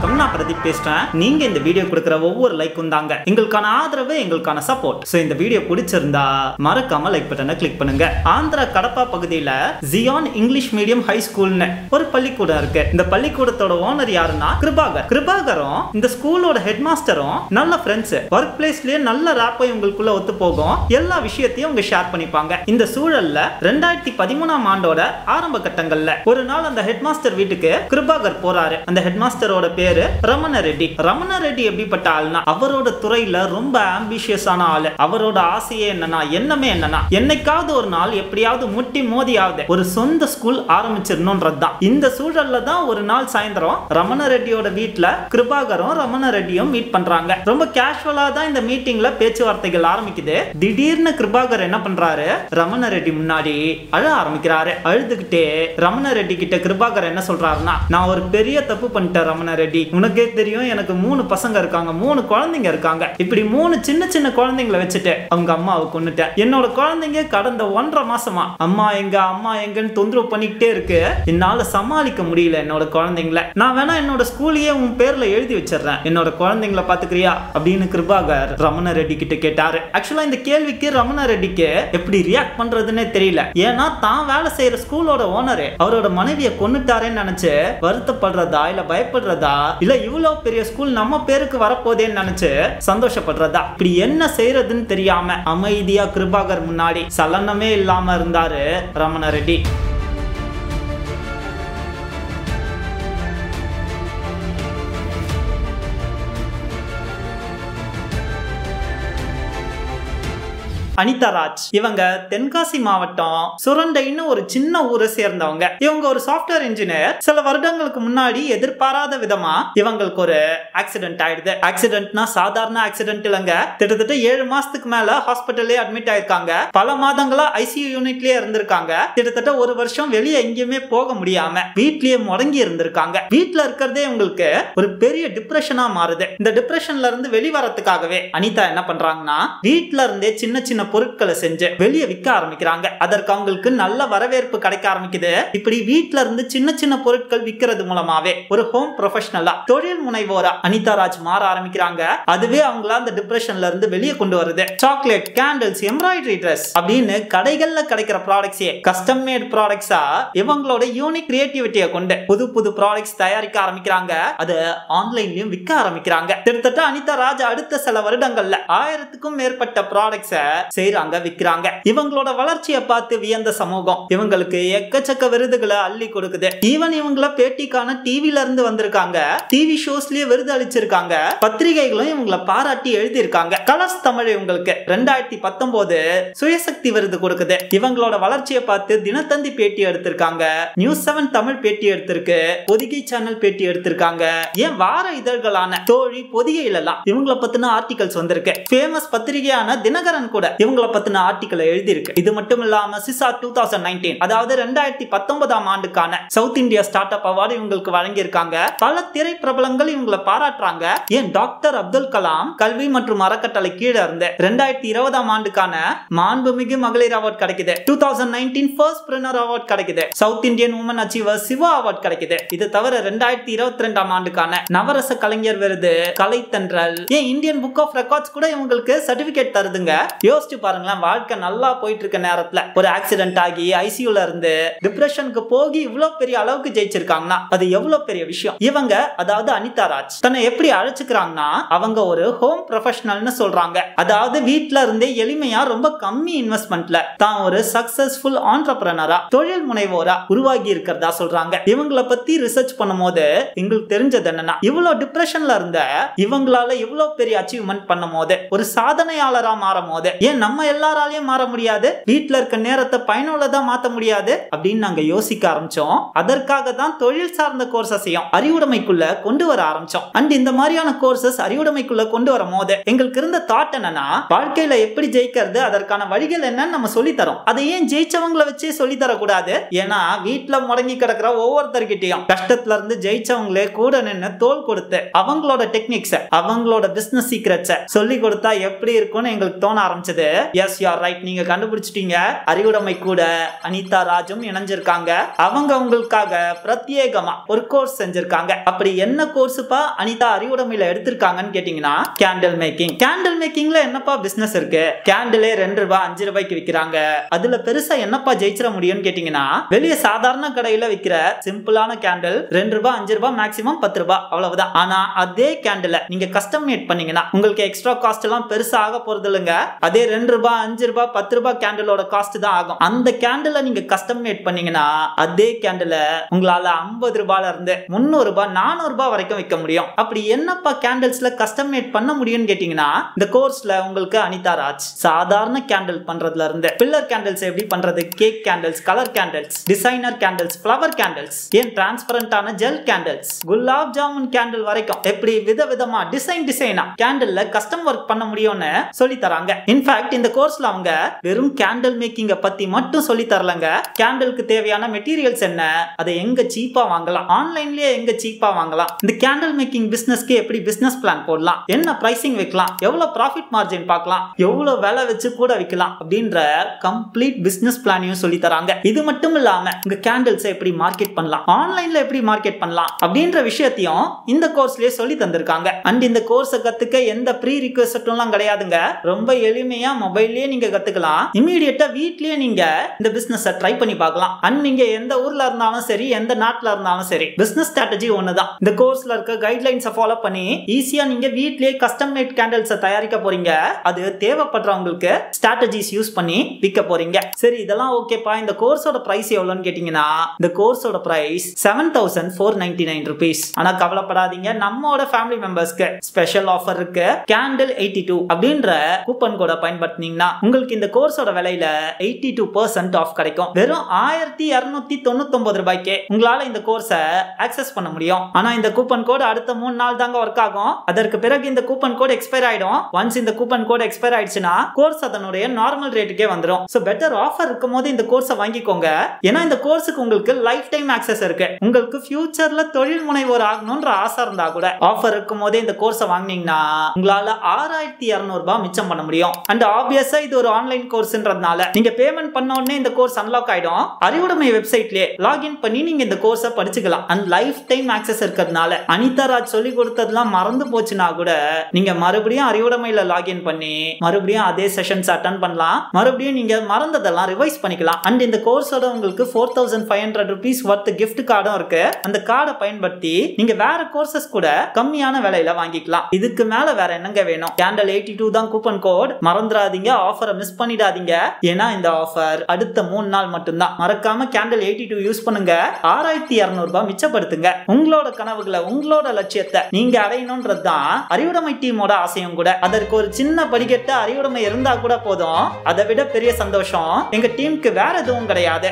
வணக்கம் நான் பிரதீப் பேசுறேன் நீங்க இந்த வீடியோ கொடுக்குற ஒவ்வொரு லைக்கும் தாங்க எங்களுக்கான ஆதரவு எங்களுக்கான சப்போர்ட் சோ இந்த வீடியோ பிடிச்சிருந்தா மறக்காம லைக் பட்டனை கிளிக் பண்ணுங்க ஆந்திரா கடப்பா பகுதியில ஜியான் இங்கிலீஷ் மீடியம் ஹை ஸ்கூல்னு ஒரு பள்ளிக்கூடம் இருக்கு இந்த பள்ளிக்கூடத்தோட ஓனர் யாருன்னா கிருபாகர் கிருபாகரும் இந்த ஸ்கூலோட ஹெட் மாஸ்டரும் நல்ல ஃப்ரெண்ட்ஸ் ஒர்க் பிளேஸ்லயே நல்ல ராப்பை உங்களுக்குள்ள ஒத்து போகும் எல்லா விஷயத்தையும் அவங்க ஷேர் பண்ணிப்பாங்க இந்த சூழல்ல ரெண்டாயிரத்தி பதிமூணாம் ஆண்டோட ஆரம்ப கட்டங்கள்ல ஒரு நாள் அந்த ஹெட் மாஸ்டர் வீட்டுக்கு கிருபாகர் போறாரு அந்த ஹெட் மாஸ்டரோட பேரு ரமண ரெட்டி ரமண ரெட்டி எப்படிப்பட்ட ஆள்னா அவரோட துறையில ரொம்ப ஆம்பிஷியஸான ஆளு அவரோட ஆசையே என்னன்னா எண்ணமே என்னன்னா என்னைக்காவது ஒரு நாள் எப்படியாவது முட்டி மோதியாவது ஒரு சொந்த ஸ்கூல் ஆரம்பிச்சிடணும்ன்றது தான் இந்த சூழல்ல தான் ஒரு நாள் சாயந்தரம் ரமண ரெட்டியோட வீட்ல கிருபாகரும் ரமண ரெட்டியும் மீட் பண்றாங்க ரொம்ப கேஷுவலா தான் இந்த மீட்டிங்ல பேச்சுவார்த்தைகள் ஆரம்பிக்குது திடீர்னு கிருபாகர் என்ன பண்றாரு ரமண ரெட்டி முன்னாடி அழ ஆரம்பிக்கிறாரு அழுதுகிட்டே ரமண ரெட்டி கிட்ட கிருபாகர் என்ன சொல்றாருன்னா நான் ஒரு பெரிய தப்பு பண்ணிட்டேன் ரமண ரெட்டி உனக்கே தெரியும் எனக்கு மூணு பசங்க இருக்காங்க மூணு குழந்தைங்க இருக்காங்க இப்படி மூணு சின்ன சின்ன குழந்தைங்களை வச்சுட்டு அவங்க அம்மாவை கொண்டுட்டேன் என்னோட குழந்தைங்க கடந்த ஒன்றரை மாசமா அம்மா எங்க அம்மா எங்கன்னு தொந்தரவு பண்ணிக்கிட்டே இருக்கு என்னால சமாளிக்க முடியல என்னோட குழந்தைங்கள நான் வேணா என்னோட ஸ்கூலையே உன் பேர்ல எழுதி வச்சிடுறேன் என்னோட குழந்தைங்கள பாத்துக்கிறியா அப்படின்னு கிருபாகர் ரமண ரெட்டி கிட்ட கேட்டாரு ஆக்சுவலா இந்த கேள்விக்கு ரமண ரெட்டிக்கு எப்படி ரியாக்ட் பண்றதுன்னே தெரியல ஏன்னா தான் வேலை செய்யற ஸ்கூலோட ஓனரு அவரோட மனைவியை கொன்னுட்டாரேன்னு நினைச்சு வருத்தப்படுறதா இல்ல பயப்படுறதா இல்ல இவ்வளவு பெரிய ஸ்கூல் நம்ம பேருக்கு வரப்போதேன்னு நினைச்சு சந்தோஷப்படுறதா இப்படி என்ன செய்யறதுன்னு தெரியாம அமைதியா கிருபாகர் முன்னாடி சலனமே இல்லாம இருந்தாரு ரமண ரெட்டி அனிதா ராஜ் இவங்க தென்காசி மாவட்டம் சுரண்டைன்னு ஒரு சின்ன ஊரை சேர்ந்தவங்க இவங்க ஒரு சாஃப்ட்வேர் இன்ஜினியர் சில வருடங்களுக்கு முன்னாடி எதிர்பாராத விதமா இவங்களுக்கு ஒரு ஆக்சிடென்ட் ஆயிடுது ஆக்சிடென்ட்னா சாதாரண ஆக்சிடென்ட் இல்லைங்க கிட்டத்தட்ட ஏழு மாசத்துக்கு மேல ஹாஸ்பிட்டல்லே அட்மிட் ஆயிருக்காங்க பல மாதங்களா ஐசியூ யூனிட்லயே இருந்திருக்காங்க கிட்டத்தட்ட ஒரு வருஷம் வெளியே எங்கேயுமே போக முடியாம வீட்லயே முடங்கி இருந்திருக்காங்க வீட்ல இருக்கிறதே உங்களுக்கு ஒரு பெரிய டிப்ரெஷனா மாறுது இந்த டிப்ரெஷன்ல இருந்து வெளிவரத்துக்காகவே அனிதா என்ன பண்றாங்கன்னா வீட்ல இருந்தே சின்ன சின்ன பொருட்களை செஞ்சு வெளியே விற்க ஆரம்பிக்கிறாங்க அதற்கு அவங்களுக்கு நல்ல வரவேற்பு கிடைக்க ஆரம்பிக்குது இப்படி வீட்ல இருந்து சின்ன சின்ன பொருட்கள் விற்கிறது மூலமாவே ஒரு ஹோம் ப்ரொஃபஷனலா தொழில் முனைவோரா அனிதா ராஜ் மாற ஆரம்பிக்கிறாங்க அதுவே அவங்கள அந்த டிப்ரெஷன்ல இருந்து வெளியே கொண்டு வருது சாக்லேட் கேண்டில்ஸ் எம்ப்ராய்டரி ட்ரெஸ் அப்படின்னு கடைகள்ல கிடைக்கிற ப்ராடக்ட்ஸே கஸ்டம் மேட் ப்ராடக்ட்ஸா இவங்களோட யூனிக் கிரியேட்டிவிட்டியை கொண்டு புது புது ப்ராடக்ட்ஸ் தயாரிக்க ஆரம்பிக்கிறாங்க அது ஆன்லைன்லயும் விற்க ஆரம்பிக்கிறாங்க கிட்டத்தட்ட அனிதா ராஜ் அடுத்த சில வருடங்கள்ல ஆயிரத்துக்கும் மேற்பட்ட ப்ராடக்ட்ஸை செய்யறாங்க விக்கிறாங்க இவங்களோட வளர்ச்சியை பார்த்து வியந்த சமூகம் இவங்களுக்கு எக்கச்சக்க விருதுகளை அள்ளி கொடுக்குது ஈவன் இவங்கள பேட்டிக்கான டிவில இருந்து வந்திருக்காங்க டிவி ஷோஸ்லயே விருது அளிச்சிருக்காங்க பத்திரிகைகளும் இவங்கள பாராட்டி எழுதியிருக்காங்க கலர்ஸ் தமிழ் இவங்களுக்கு ரெண்டாயிரத்தி பத்தொன்பது சுயசக்தி விருது கொடுக்குது இவங்களோட வளர்ச்சியை பார்த்து தினத்தந்தி பேட்டி எடுத்திருக்காங்க நியூஸ் செவன் தமிழ் பேட்டி எடுத்திருக்கு பொதிகை சேனல் பேட்டி எடுத்திருக்காங்க ஏன் வார இதழ்களான தோழி பொதிகையில எல்லாம் இவங்கள பத்தின ஆர்டிகல்ஸ் வந்திருக்கு ஃபேமஸ் பத்திரிகையான தினகரன் கூட இவங்கள பத்தின ஆர்டிக்கலை எழுதியிருக்கு இது மட்டும் இல்லாம சிசா டூ தௌசண்ட் நைன்டீன் அதாவது ரெண்டாயிரத்தி பத்தொன்பதாம் ஆண்டுக்கான south India start up award இவங்களுக்கு வழங்கியிருக்காங்க பல திரை பிரபலங்கள் இவங்களை பாராட்டுறாங்க ஏன் டாக்டர் அப்துல் கலாம் கல்வி மற்றும் அறக்கட்டளை கீழே இருந்து ரெண்டாயிரத்தி இருபதாம் ஆண்டுக்கான மாண்புமிகு மகளிர் அவார்ட் கிடைக்குது டூ தௌசண்ட் நைன்டீன் ஃபர்ஸ்ட் பிரினர் அவார்ட் கிடைக்குது south Indian women achiever Siva award கிடைக்குது இது தவிர ரெண்டாயிரத்தி இருபத்தி ரெண்டாம் ஆண்டுக்கான நவரச கலைஞர் விருது கலைத்தன்றல் ஏன் இந்தியன் புக் ஆஃப் ரெக்கார்ட்ஸ் கூட இவங்களுக்கு சர்டிபிகேட் தருதுங்க யோசிச்சு பாருங்களேன் வாழ்க்கை நல்லா போயிட்டு இருக்க நேரத்துல ஒரு ஆக்சிடென்ட் ஆகி ஐசியூல இருந்து டிப்ரெஷனுக்கு போகி இவ்வளவு பெரிய அளவுக்கு ஜெயிச்சிருக்காங்கன்னா அது எவ்வளவு பெரிய விஷயம் இவங்க அதாவது அனிதா ராஜ் தன்னை எப்படி அழைச்சுக்கிறாங்கன்னா அவங்க ஒரு ஹோம் ப்ரொஃபஷனல்னு சொல்றாங்க அதாவது வீட்ல இருந்தே எளிமையா ரொம்ப கம்மி இன்வெஸ்ட்மெண்ட்ல தான் ஒரு சக்சஸ்ஃபுல் ஆண்டர்பிரனரா தொழில் முனைவோரா உருவாகி இருக்கிறதா சொல்றாங்க இவங்கள பத்தி ரிசர்ச் பண்ணும்போது எங்களுக்கு தெரிஞ்சது என்னன்னா இவ்வளவு டிப்ரெஷன்ல இருந்த இவங்களால இவ்வளவு பெரிய அச்சீவ்மெண்ட் பண்ணும் போது ஒரு சாதனையாளரா மாறும் போது ஏன் நம்ம எல்லாராலையும் மாற முடியாது வீட்ல இருக்க நேரத்தை பயனுள்ளதா மாத்த முடியாது அப்படின்னு நாங்க யோசிக்க ஆரம்பிச்சோம் அதற்காக தான் தொழில் சார்ந்த கோர்சஸையும் அறிவுடைமைக்குள்ள கொண்டு வர ஆரம்பிச்சோம் அண்ட் இந்த மாதிரியான கோர்சஸ் அறிவுடைமைக்குள்ள கொண்டு வரும் போது எங்களுக்கு இருந்த தாட் என்னன்னா வாழ்க்கையில எப்படி ஜெயிக்கிறது அதற்கான வழிகள் என்னன்னு நம்ம சொல்லி தரோம் அதை ஏன் ஜெயிச்சவங்களை வச்சே சொல்லி தரக்கூடாது ஏன்னா வீட்டுல முடங்கி கிடக்கிற ஒவ்வொருத்தர்கிட்டயும் கஷ்டத்துல இருந்து ஜெயிச்சவங்களே கூட நின்று தோல் கொடுத்து அவங்களோட டெக்னிக்ஸ் அவங்களோட பிசினஸ் சீக்ரெட்ஸை சொல்லி கொடுத்தா எப்படி இருக்கும்னு எங்களுக்கு தோண ஆரம்பிச்சது எஸ் யார் ரைட் நீங்க கண்டுபிடிச்சிட்டீங்க அறிவுடைமை கூட அனிதா ராஜும் இணைஞ்சிருக்காங்க அவங்க உங்களுக்காக பிரத்யேகமா ஒரு கோர்ஸ் செஞ்சிருக்காங்க அப்படி என்ன கோர்ஸ்ப்பா அனிதா அறிவுடைமையில எடுத்திருக்காங்கன்னு கேட்டீங்கன்னா கேண்டில் மேக்கிங் கேண்டில் மேக்கிங்ல என்னப்பா பிசினஸ் இருக்கு கேண்டிலே ரெண்டு ரூபாய் அஞ்சு ரூபாய்க்கு விக்கிறாங்க அதுல பெருசா என்னப்பா ஜெயிச்சிட முடியும்னு கேட்டீங்கன்னா வெளிய சாதாரண கடையில விக்கிற சிம்பிளான கேண்டில் ரெண்டு ரூபாய் அஞ்சு ரூபாய் மேக்ஸிமம் பத்து ரூபாய் அவ்வளவுதான் ஆனா அதே கேண்டில் நீங்க கஸ்டம் மேட் பண்ணீங்கன்னா உங்களுக்கு எக்ஸ்ட்ரா காஸ்ட் எல்லாம் பெருசா ஆக போறது இல்லைங்க அதே ரெண்டு ரூபாய் அஞ்சு ரூபாய் பத்து ரூபாய் கேண்டிலோட காஸ்ட் தான் ஆகும் அந்த கேண்டில நீங்க கஸ்டம் மேட் பண்ணீங்கன்னா அதே கேண்டில உங்களால ஐம்பது ரூபாயில இருந்து முந்நூறு ரூபாய் நானூறு ரூபாய் வரைக்கும் விற்க முடியும் அப்படி என்னப்பா கேண்டில்ஸ்ல கஸ்டம் மேட் பண்ண முடியும்னு கேட்டீங்கன்னா இந்த கோர்ஸ்ல உங்களுக்கு அனிதா ராஜ் சாதாரண கேண்டில் பண்றதுல இருந்து பில்லர் கேண்டில்ஸ் எப்படி பண்றது cake candles colour candles designer candles flower candles ஏன் டிரான்ஸ்பரண்டான gel candles gulab jamun candle வரைக்கும் எப்படி விதவிதமா டிசைன் டிசைனா கேண்டில்ல கஸ்டம் ஒர்க் பண்ண முடியும்னு சொல்லி தராங்க இன்ஃபேக்ட் இந்த கோர்ஸ்ல அவங்க வெறும் கேண்டில் மேக்கிங்க பத்தி மட்டும் சொல்லி தரலங்க கேண்டிலுக்கு தேவையான மெட்டீரியல்ஸ் என்ன அதை எங்க சீப்பா வாங்கலாம் ஆன்லைன்லயே எங்க சீப்பா வாங்கலாம் இந்த கேண்டில் மேக்கிங் பிசினஸ்க்கு எப்படி பிசினஸ் பிளான் போடலாம் என்ன பிரைசிங் வைக்கலாம் எவ்வளவு ப்ராஃபிட் மார்ஜின் பார்க்கலாம் எவ்வளவு விலை வச்சு கூட விற்கலாம் அப்படின்ற கம்ப்ளீட் பிசினஸ் பிளானையும் சொல்லி தராங்க இது மட்டும் இல்லாம உங்க கேண்டில்ஸ் எப்படி மார்க்கெட் பண்ணலாம் ஆன்லைன்ல எப்படி மார்க்கெட் பண்ணலாம் அப்படின்ற விஷயத்தையும் இந்த கோர்ஸ்லயே சொல்லி தந்திருக்காங்க அண்ட் இந்த கோர்ஸை கத்துக்க எந்த ப்ரீ ரிக்வஸ்ட்லாம் கிடையாதுங்க ரொம்ப எளிமையா மொபைல்லயே நீங்க கத்துக்கலாம் இமீடியட்டா வீட்லயே நீங்க இந்த பிசினஸ் ட்ரை பண்ணி பார்க்கலாம் அண்ட் நீங்க எந்த ஊர்ல இருந்தாலும் சரி எந்த நாட்டுல இருந்தாலும் சரி பிசினஸ் ஸ்ட்ராட்டஜி ஒண்ணுதான் இந்த கோர்ஸ்ல இருக்க கைட்லைன்ஸை ஃபாலோ பண்ணி ஈஸியா நீங்க வீட்லயே கஸ்டம் மேட் கேண்டில்ஸை தயாரிக்க போறீங்க அது தேவைப்படுறவங்களுக்கு ஸ்ட்ராட்டஜிஸ் யூஸ் பண்ணி விற்க போறீங்க சரி இதெல்லாம் ஓகேப்பா இந்த கோர்ஸோட பிரைஸ் எவ்வளோன்னு கேட்டீங்கன்னா இந்த கோர்ஸோட price seven thousand four ninety nine rupees ஆனா கவலைப்படாதீங்க நம்மோட ஃபேமிலி மெம்பர்ஸ்க்கு ஸ்பெஷல் ஆஃபர் இருக்கு கேண்டில் எயிட்டி டூ அப்படின்ற கூப்பன் கோட பயன்படுத்தினீங்கன்னா உங்களுக்கு இந்த கோர்ஸோட விலையில எயிட்டி டூ பர்சன்ட் ஆஃப் கிடைக்கும் வெறும் ஆயிரத்தி இருநூத்தி தொண்ணூத்தி ஒன்பது ரூபாய்க்கு உங்களால இந்த கோர்ஸை ஆக்சஸ் பண்ண முடியும் ஆனா இந்த கூப்பன் கோட் அடுத்த மூணு நாள் தாங்க ஒர்க் ஆகும் அதற்கு பிறகு இந்த கூப்பன் கோட் எக்ஸ்பயர் ஆயிடும் ஒன்ஸ் இந்த கூப்பன் கோட் எக்ஸ்பயர் ஆயிடுச்சுன்னா கோர்ஸ் அதனுடைய நார்மல் ரேட்டுக்கே வந்துடும் ஸோ பெட்டர் ஆஃபர் இருக்கும் போது இந்த கோர்ஸை வாங்கிக்கோங்க ஏன்னா இந்த கோர்ஸுக்கு உங்களுக்கு லைஃப் டைம் ஆக்சஸ் இருக்கு உங்களுக்கு ஃபியூச்சர்ல தொழில் முனைவோர் ஆகணும்ன்ற ஆசை இருந்தா கூட ஆஃபர் இருக்கும் போதே இந்த கோர்ஸை வாங்கினீங்கன்னா உங்களால ஆறாயிரத்தி இரநூறு ரூபாய் மிச்சம் பண்ண முடியும் அண்ட் ஆப்வியஸா இது ஒரு ஆன்லைன் கோர்ஸ்ன்றதுனால நீங்க பேமெண்ட் பண்ண உடனே இந்த கோர்ஸ் அன்லாக் ஆயிடும் அறிவுடைமை வெப்சைட்லயே லாகின் பண்ணி நீங்க இந்த கோர்ஸை படிச்சுக்கலாம் அண்ட் லைஃப் டைம் ஆக்சஸ் இருக்கிறதுனால அனிதா ராஜ் சொல்லி கொடுத்ததெல்லாம் மறந்து போச்சுன்னா கூட நீங்க மறுபடியும் அறிவுடைமையில லாகின் பண்ணி மறுபடியும் அதே செஷன்ஸ் அட்டன் பண்ணலாம் மறுபடியும் நீங்க மறந்ததெல்லாம் ரிவைஸ் பண்ணிக்கலாம் அண்ட் இந்த கோர்ஸோட உங்களுக்கு four thousand five hundred rupees worth gift கார்டும் இருக்கு அந்த கார்டை பயன்படுத்தி நீங்க வேற கோர்சஸ் கூட கம்மியான விலையில வாங்கிக்கலாம் இதுக்கு மேல வேற என்னங்க வேணும் கேண்டல் எயிட்டி டூ தான் கூப்பன் கோட் மறந்துடாதீங்க ஆஃபரை மிஸ் பண்ணிடாதீங்க ஏன்னா இந்த ஆஃபர் அடுத்த மூணு நாள் மட்டும்தான் மறக்காம கேண்டல் எயிட்டி டூ யூஸ் பண்ணுங்க ஆறாயிரத்தி இரநூறு ரூபாய் மிச்சப்படுத்துங்க உங்களோட கனவுகளை உங்களோட லட்சியத்தை நீங்க அடையணும்ன்றது தான் அறிவுடைமை டீமோட ஆசையும் கூட அதற்கு ஒரு சின்ன படிக்கட்டு அறிவுடைமை இருந்தா கூட போதும் அதை விட பெரிய சந்தோஷம் எங்க டீமுக்கு வேற எதுவும் கிடையாது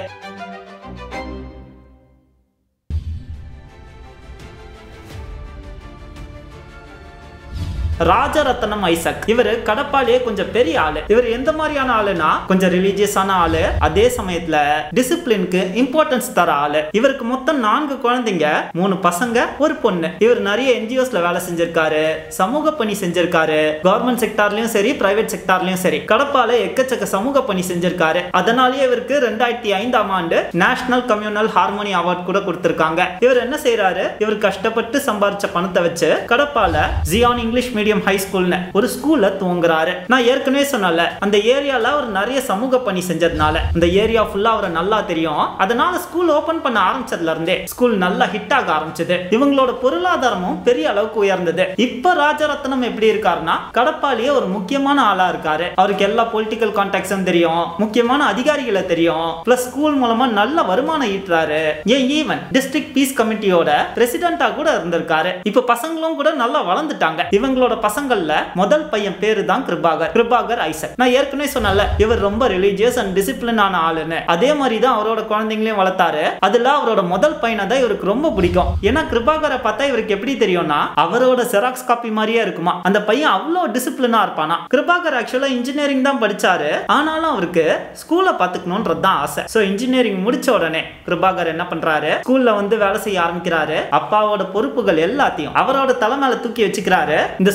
ராஜரத்னம் ஐசக் இவர் கடப்பாலே கொஞ்சம் பெரிய ஆளு இவர் எந்த மாதிரியான ஆளுனா கொஞ்சம் ரிலீஜியஸான ஆளு அதே சமயத்துல டிசிப்ளினுக்கு இம்பார்ட்டன்ஸ் தர ஆளு இவருக்கு மொத்தம் நான்கு குழந்தைங்க மூணு பசங்க ஒரு பொண்ணு இவர் நிறைய என்ஜிஓஸ்ல வேலை செஞ்சிருக்காரு சமூக பணி செஞ்சிருக்காரு கவர்மெண்ட் செக்டார்லயும் சரி பிரைவேட் செக்டார்லயும் சரி கடப்பால எக்கச்சக்க சமூக பணி செஞ்சிருக்காரு அதனாலேயே இவருக்கு ரெண்டாயிரத்தி ஐந்தாம் ஆண்டு நேஷனல் கம்யூனல் ஹார்மோனி அவார்ட் கூட கொடுத்திருக்காங்க இவர் என்ன செய்யறாரு இவர் கஷ்டப்பட்டு சம்பாரிச்ச பணத்தை வச்சு கடப்பால ஜியான் இங்கிலீஷ் மீடியம் ஹை ஸ்கூல்னு ஒரு ஸ்கூல்ல துவங்குறாரு நான் ஏற்கனவே சொன்னல அந்த ஏரியால அவர் நிறைய சமூக பணி செஞ்சதுனால அந்த ஏரியா ஃபுல்லா அவரை நல்லா தெரியும் அதனால ஸ்கூல் ஓபன் பண்ண ஆரம்பிச்சதுல இருந்தே ஸ்கூல் நல்லா ஹிட் ஆக ஆரம்பிச்சது இவங்களோட பொருளாதாரமும் பெரிய அளவுக்கு உயர்ந்தது இப்ப ராஜரத்னம் எப்படி இருக்காருன்னா கடப்பாலேயே ஒரு முக்கியமான ஆளா இருக்காரு அவருக்கு எல்லா பொலிட்டிக்கல் கான்டாக்ட்ஸும் தெரியும் முக்கியமான அதிகாரிகளை தெரியும் பிளஸ் ஸ்கூல் மூலமா நல்ல வருமானம் ஈட்டுறாரு ஏன் ஈவன் டிஸ்ட்ரிக்ட் பீஸ் கமிட்டியோட பிரசிடென்டா கூட இருந்திருக்காரு இப்ப பசங்களும் கூட நல்லா வளர்ந்துட்டாங்க இவங்களோட பசங்கள்ல முதல் பையன் பேரு தான் கிருபாகர் கிருபாகர் ஐசக் நான் ஏற்கனவே சொன்னல இவர் ரொம்ப ரிலீஜியஸ் அண்ட் டிசிப்ளினான ஆளுன்னு அதே மாதிரி தான் அவரோட குழந்தைங்களையும் வளர்த்தாரு அதுல அவரோட முதல் பையனை தான் இவருக்கு ரொம்ப பிடிக்கும் ஏன்னா கிருபாகரை பார்த்தா இவருக்கு எப்படி தெரியும்னா அவரோட செராக்ஸ் காப்பி மாதிரியே இருக்குமா அந்த பையன் அவ்வளோ டிசிப்ளினா இருப்பானா கிருபாகர் ஆக்சுவலா இன்ஜினியரிங் தான் படிச்சாரு ஆனாலும் அவருக்கு ஸ்கூலை பார்த்துக்கணுன்றது தான் ஆசை ஸோ இன்ஜினியரிங் முடிச்ச உடனே கிருபாகர் என்ன பண்றாரு ஸ்கூல்ல வந்து வேலை செய்ய ஆரம்பிக்கிறாரு அப்பாவோட பொறுப்புகள் எல்லாத்தையும் அவரோட தலைமையில தூக்கி வச்சுக்கிறாரு இந்த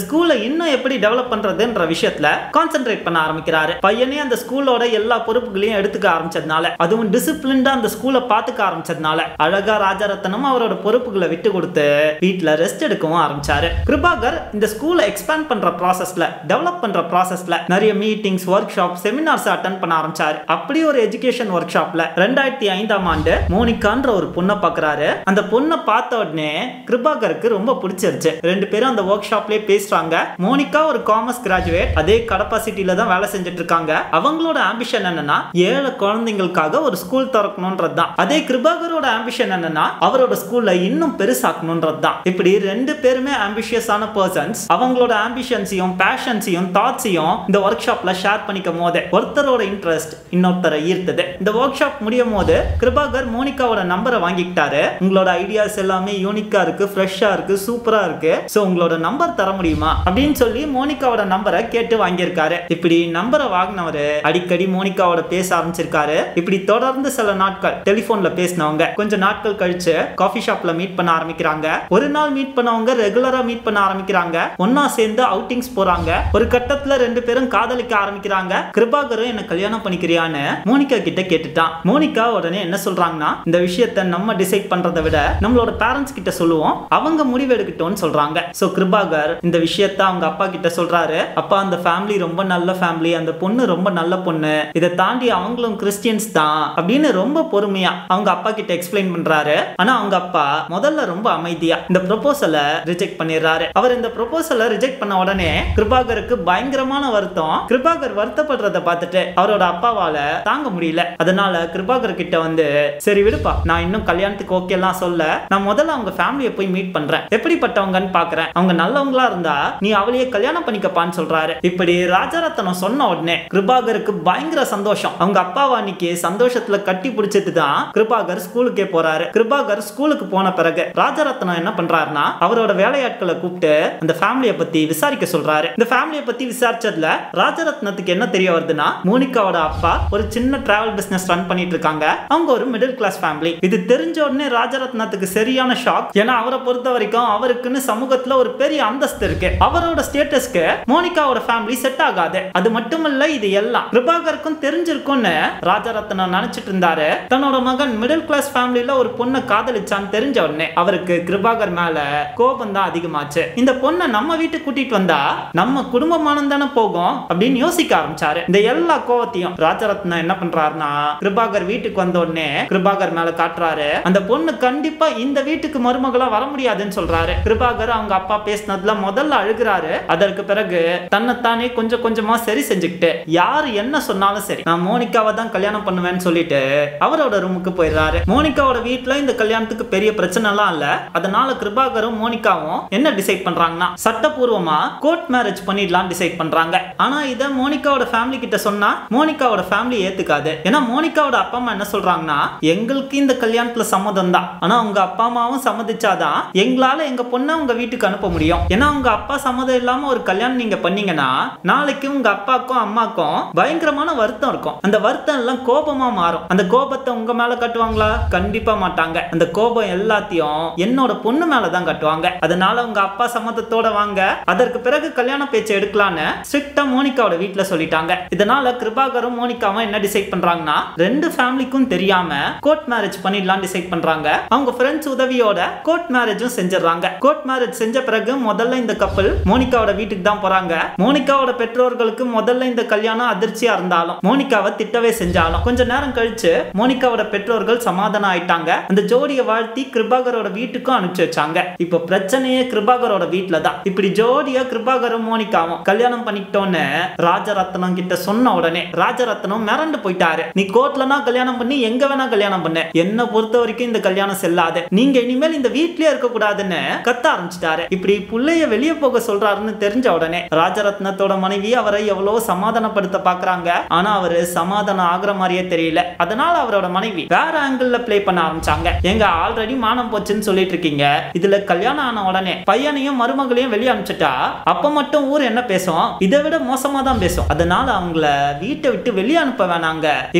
ஸ்கூலை இன்னும் எப்படி டெவலப் பண்றதுன்ற விஷயத்துல கான்சென்ட்ரேட் பண்ண ஆரம்பிக்கிறாரு பையனே அந்த ஸ்கூலோட எல்லா பொறுப்புகளையும் எடுத்துக்க ஆரம்பிச்சதுனால அதுவும் டிசிப்ளின்டா அந்த ஸ்கூலை பாத்துக்க ஆரம்பிச்சதுனால அழகா ராஜரத்னம் அவரோட பொறுப்புகளை விட்டு கொடுத்து வீட்ல ரெஸ்ட் எடுக்கவும் ஆரம்பிச்சாரு கிருபாகர் இந்த ஸ்கூலை எக்ஸ்பேண்ட் பண்ற ப்ராசஸ்ல டெவலப் பண்ற ப்ராசஸ்ல நிறைய meetings workshop seminars attend பண்ண ஆரம்பிச்சாரு அப்படி ஒரு எஜுகேஷன் ஒர்க் ஷாப்ல ரெண்டாயிரத்தி ஐந்தாம் ஆண்டு மோனிகான்ற ஒரு பொண்ணை பாக்குறாரு அந்த பொண்ணை பார்த்த உடனே கிருபாகருக்கு ரொம்ப பிடிச்சிருச்சு ரெண்டு பேரும் அந்த ஒர்க் ஷாப்லயே பேசுறாங்க மோனிகா ஒரு காமர்ஸ் கிராஜுவேட் அதே கடப்பா சிட்டில தான் வேலை செஞ்சுட்டு இருக்காங்க அவங்களோட ஆம்பிஷன் என்னன்னா ஏழை குழந்தைங்களுக்காக ஒரு ஸ்கூல் திறக்கணும்ன்றது தான் அதே கிருபாகரோட ஆம்பிஷன் என்னன்னா அவரோட ஸ்கூல்ல இன்னும் பெருசாக்கணும்ன்றது தான் இப்படி ரெண்டு பேருமே ஆம்பிஷியஸான பர்சன்ஸ் அவங்களோட ஆம்பிஷன்ஸையும் பேஷன்ஸையும் தாட்ஸையும் இந்த ஒர்க் ஷாப்ல ஷேர் பண்ணிக்கும் போது ஒருத்தரோட இன்ட்ரெஸ்ட் இன்னொருத்தரை ஈர்த்தது இந்த ஒர்க் ஷாப் முடியும் போது கிருபாகர் மோனிகாவோட நம்பரை வாங்கிக்கிட்டாரு உங்களோட ஐடியாஸ் எல்லாமே யூனிக்கா இருக்கு ஃப்ரெஷ்ஷா இருக்கு சூப்பரா இருக்கு சோ உங்களோட நம்பர் தர முடியுமா அப்படின்னு சொல்லி மோனிகாவோட நம்பரை கேட்டு வாங்கியிருக்காரு இப்படி நம்பரை வாங்கினவரு அடிக்கடி மோனிகாவோட பேச ஆரம்பிச்சிருக்காரு இப்படி தொடர்ந்து சில நாட்கள் டெலிபோன்ல பேசினவங்க கொஞ்ச நாட்கள் கழிச்சு காஃபி ஷாப்ல மீட் பண்ண ஆரம்பிக்கிறாங்க ஒரு நாள் மீட் பண்ணவங்க ரெகுலரா மீட் பண்ண ஆரம்பிக்கிறாங்க ஒன்னா சேர்ந்து அவுட்டிங்ஸ் போறாங்க ஒரு கட்டத்துல ரெண்டு பேரும் காதலிக்க ஆரம்பிக்கிறாங்க கிருபாகரும் என்ன கல்யாணம் பண்ணிக்கிறியான்னு மோனிகா கிட்ட கேட்டுட்டான் மோனிகா உடனே என்ன சொல்றாங்கன்னா இந்த விஷயத்த நம்ம டிசைட் பண்றதை விட நம்மளோட பேரண்ட்ஸ் கிட்ட சொல்லுவோம் அவங்க முடிவு எடுக்கட்டும்னு சொல்றாங்க சோ கிருபாகர் இந்த விஷயத்த அவங்க அப்பா கிட்ட சொல்றாரு அப்பா அந்த ஃபேமிலி ரொம்ப நல்ல ஃபேமிலி அந்த பொண்ணு ரொம்ப நல்ல பொண்ணு இதை தாண்டி அவங்களும் கிறிஸ்டியன்ஸ் தான் அப்படின்னு ரொம்ப பொறுமையா அவங்க அப்பா கிட்ட எக்ஸ்பிளைன் பண்றாரு ஆனா அவங்க அப்பா முதல்ல ரொம்ப அமைதியா இந்த ப்ரொபோசலை ரிஜெக்ட் பண்ணிடுறாரு அவர் இந்த ப்ரொபோசலை ரிஜெக்ட் பண்ண உடனே கிருபாகருக்கு பயங்கரமான வருத்தம் கிருபாகர் வருத்தப்படுறத பார்த்துட்டு அவரோட அப்பாவால தாங்க முடியல அதனால கிருபாகர் கிட்ட வந்து சரி விடுப்பா நான் இன்னும் கல்யாணத்துக்கு ஓகே எல்லாம் சொல்ல நான் முதல்ல அவங்க ஃபேமிலியை போய் மீட் பண்றேன் எப்படிப்பட்டவங்கன்னு பாக்குறேன் அவங்க நல்லவங்களா இருந்தா நீ அவளையே கல்யாணம் பண்ணிக்கப்பான்னு சொல்றாரு இப்படி ராஜரத்னம் சொன்ன உடனே கிருபாகருக்கு பயங்கர சந்தோஷம் அவங்க அப்பாவை அன்னைக்கு சந்தோஷத்துல கட்டி பிடிச்சிட்டு தான் கிருபாகர் ஸ்கூலுக்கே போறாரு கிருபாகர் ஸ்கூலுக்கு போன பிறகு ராஜரத்னம் என்ன பண்றாருன்னா அவரோட வேலையாட்களை கூப்பிட்டு அந்த ஃபேமிலியை பத்தி விசாரிக்க சொல்றாரு இந்த ஃபேமிலியை பத்தி விசாரிச்சதுல ராஜரத்னத்துக்கு என்ன தெரிய வருதுன்னா மோனிகாவோட அப்பா ஒரு சின்ன டிராவல் பிசினஸ் ரன் பண்ணிட்டு இருக்காங்க அவங்க ஒரு மிடில் கிளாஸ் ஃபேமிலி இது தெரிஞ்ச உடனே ராஜரத்னத்துக்கு சரியான ஷாக் ஏன்னா அவரை பொறுத்த வரைக்கும் அவருக்குன்னு சமூகத்துல ஒரு பெரிய அந்தஸ்து இருக்கு அவரோட ஸ்டேட்டஸ்க்கு மோனிகாவோட ஃபேமிலி செட் ஆகாது அது மட்டும் இல்ல இது எல்லாம் கிருபாகருக்கும் தெரிஞ்சிருக்கும்னு ராஜரத்னம் நினைச்சிட்டு இருந்தாரு தன்னோட மகன் மிடில் கிளாஸ் ஃபேமிலில ஒரு பொண்ணை காதலிச்சான்னு தெரிஞ்ச உடனே அவருக்கு கிருபாகர் மேல கோபம் தான் அதிகமாச்சு இந்த பொண்ணை நம்ம வீட்டுக்கு கூட்டிட்டு வந்தா நம்ம குடும்பமானம் தானே போகும் அப்படின்னு யோசிக்க ஆரம்பிச்சாரு இந்த எல்லா கோவத்தையும் ராஜரத்னம் என்ன பண்றாருன்னா கிருபாகர் வீட்டுக்கு வந்த உடனே கிருபாகர் மேல காட்டுறாரு அந்த பொண்ணு கண்டிப்பா இந்த வீட்டுக்கு மருமகளா வர முடியாதுன்னு சொல்றாரு கிருபாகர் அவங்க அப்பா பேசினதுல முதல்ல அழுகுறாரு அதற்கு பிறகு தன்னைத்தானே கொஞ்சம் கொஞ்சமா சரி செஞ்சுக்கிட்டு யார் என்ன சொன்னாலும் சரி நான் மோனிகாவை தான் கல்யாணம் பண்ணுவேன்னு சொல்லிட்டு அவரோட ரூமுக்கு போயிடுறாரு மோனிகாவோட வீட்ல இந்த கல்யாணத்துக்கு பெரிய பிரச்சனை எல்லாம் இல்ல அதனால கிருபாகரும் மோனிகாவும் என்ன டிசைட் பண்றாங்கன்னா சட்டப்பூர்வமா கோர்ட் மேரேஜ் பண்ணிடலாம் டிசைட் பண்றாங்க ஆனா இத மோனிகாவோட ஃபேமிலி கிட்ட சொன்னா மோனிகாவோட ஃபேமிலி ஏத்துக்காது ஏன்னா மோனிகாவோட அப்பா அம்மா என்ன சொல்றாங்கன்னா எங்களுக்கு இந்த கல்யாணத்துல சம்மதம் தான் ஆனா உங்க அப்பா அம்மாவும் சம்மதிச்சாதான் எங்களால எங்க பொண்ணை உங்க வீட்டுக்கு அனுப்ப முடியும் ஏன்னா உங்க அப்பா சம்மதம் இல்லாம ஒரு கல்யாணம் நீங்க பண்ணீங்கன்னா நாளைக்கு உங்க அப்பாக்கும் அம்மாக்கும் பயங்கரமான வருத்தம் இருக்கும் அந்த வருத்தம் எல்லாம் கோபமா மாறும் அந்த கோபத்தை உங்க மேல கட்டுவாங்களா கண்டிப்பா மாட்டாங்க அந்த கோபம் எல்லாத்தையும் என்னோட பொண்ணு மேல தான் கட்டுவாங்க அதனால உங்க அப்பா சம்மதத்தோட வாங்க அதற்கு பிறகு கல்யாண பேச்சு எடுக்கலான்னு ஸ்ட்ரிக்டா மோனிகாவோட வீட்ல சொல்லிட்டாங்க இதனால கிருபாகரும் மோனிகாவும் என்ன டிசைட் பண்றாங்கன்னா ரெண்டு ஃபேமிலிக்கும் தெரியாம கோர்ட் மேரேஜ் பண்ணிடலாம் டிசைட் பண்றாங்க அவங்க ஃப்ரெண்ட்ஸ் உதவியோட கோர்ட் மேரேஜும் செஞ்சிடறாங்க கோர்ட் மேரேஜ் செஞ்ச பிறகு முதல்ல இந்த கப்பல் மோனிகாவோட வீட்டுக்கு தான் போறாங்க மோனிகாவோட பெற்றோர்களுக்கு முதல்ல இந்த கல்யாணம் அதிர்ச்சியா இருந்தாலும் மோனிகாவை திட்டவே செஞ்சாலும் கொஞ்ச நேரம் கழிச்சு மோனிகாவோட பெற்றோர்கள் சமாதானம் ஆயிட்டாங்க அந்த ஜோடியை வாழ்த்தி கிருபாகரோட வீட்டுக்கும் அனுப்பிச்சு வச்சாங்க இப்போ பிரச்சனையே கிருபாகரோட வீட்ல தான் இப்படி ஜோடியா கிருபாகரும் மோனிகாவும் கல்யாணம் பண்ணிக்கிட்டோன்னு ராஜரத்னம் கிட்ட சொன்ன உடனே ராஜரத்னம் மிரண்டு போயிட்டாரு நீ கோர்ட்லனா கல்யாணம் பண்ணி எங்க வேணா கல்யாணம் பண்ணு என்ன பொறுத்த வரைக்கும் இந்த கல்யாணம் செல்லாது நீங்க இனிமேல் இந்த வீட்லயே இருக்க கூடாதுன்னு கத்த ஆரம்பிச்சிட்டாரு இப்படி புள்ளைய வெளியே போக சொல்றாருன்னு தெரிஞ்ச உடனே ராஜரத்னத்தோட மனைவி அவரை எவ்வளவு சமாதானப்படுத்த பாக்குறாங்க ஆனா அவரு சமாதானம் ஆகுற மாதிரியே தெரியல அதனால அவரோட மனைவி வேற ஆங்கிள் ப்ளே பண்ண ஆரம்பிச்சாங்க எங்க ஆல்ரெடி மானம் போச்சுன்னு சொல்லிட்டு இருக்கீங்க இதுல கல்யாணம் ஆன உடனே பையனையும் மருமகளையும் வெளியே அனுப்பிச்சிட்டா அப்ப மட்டும் ஊர் என்ன பேசும் இதை விட மோசமா தான் பேசும் அதனால அவங்கள வீட்டை விட்டு வெளியே அனுப்ப வேணாங்க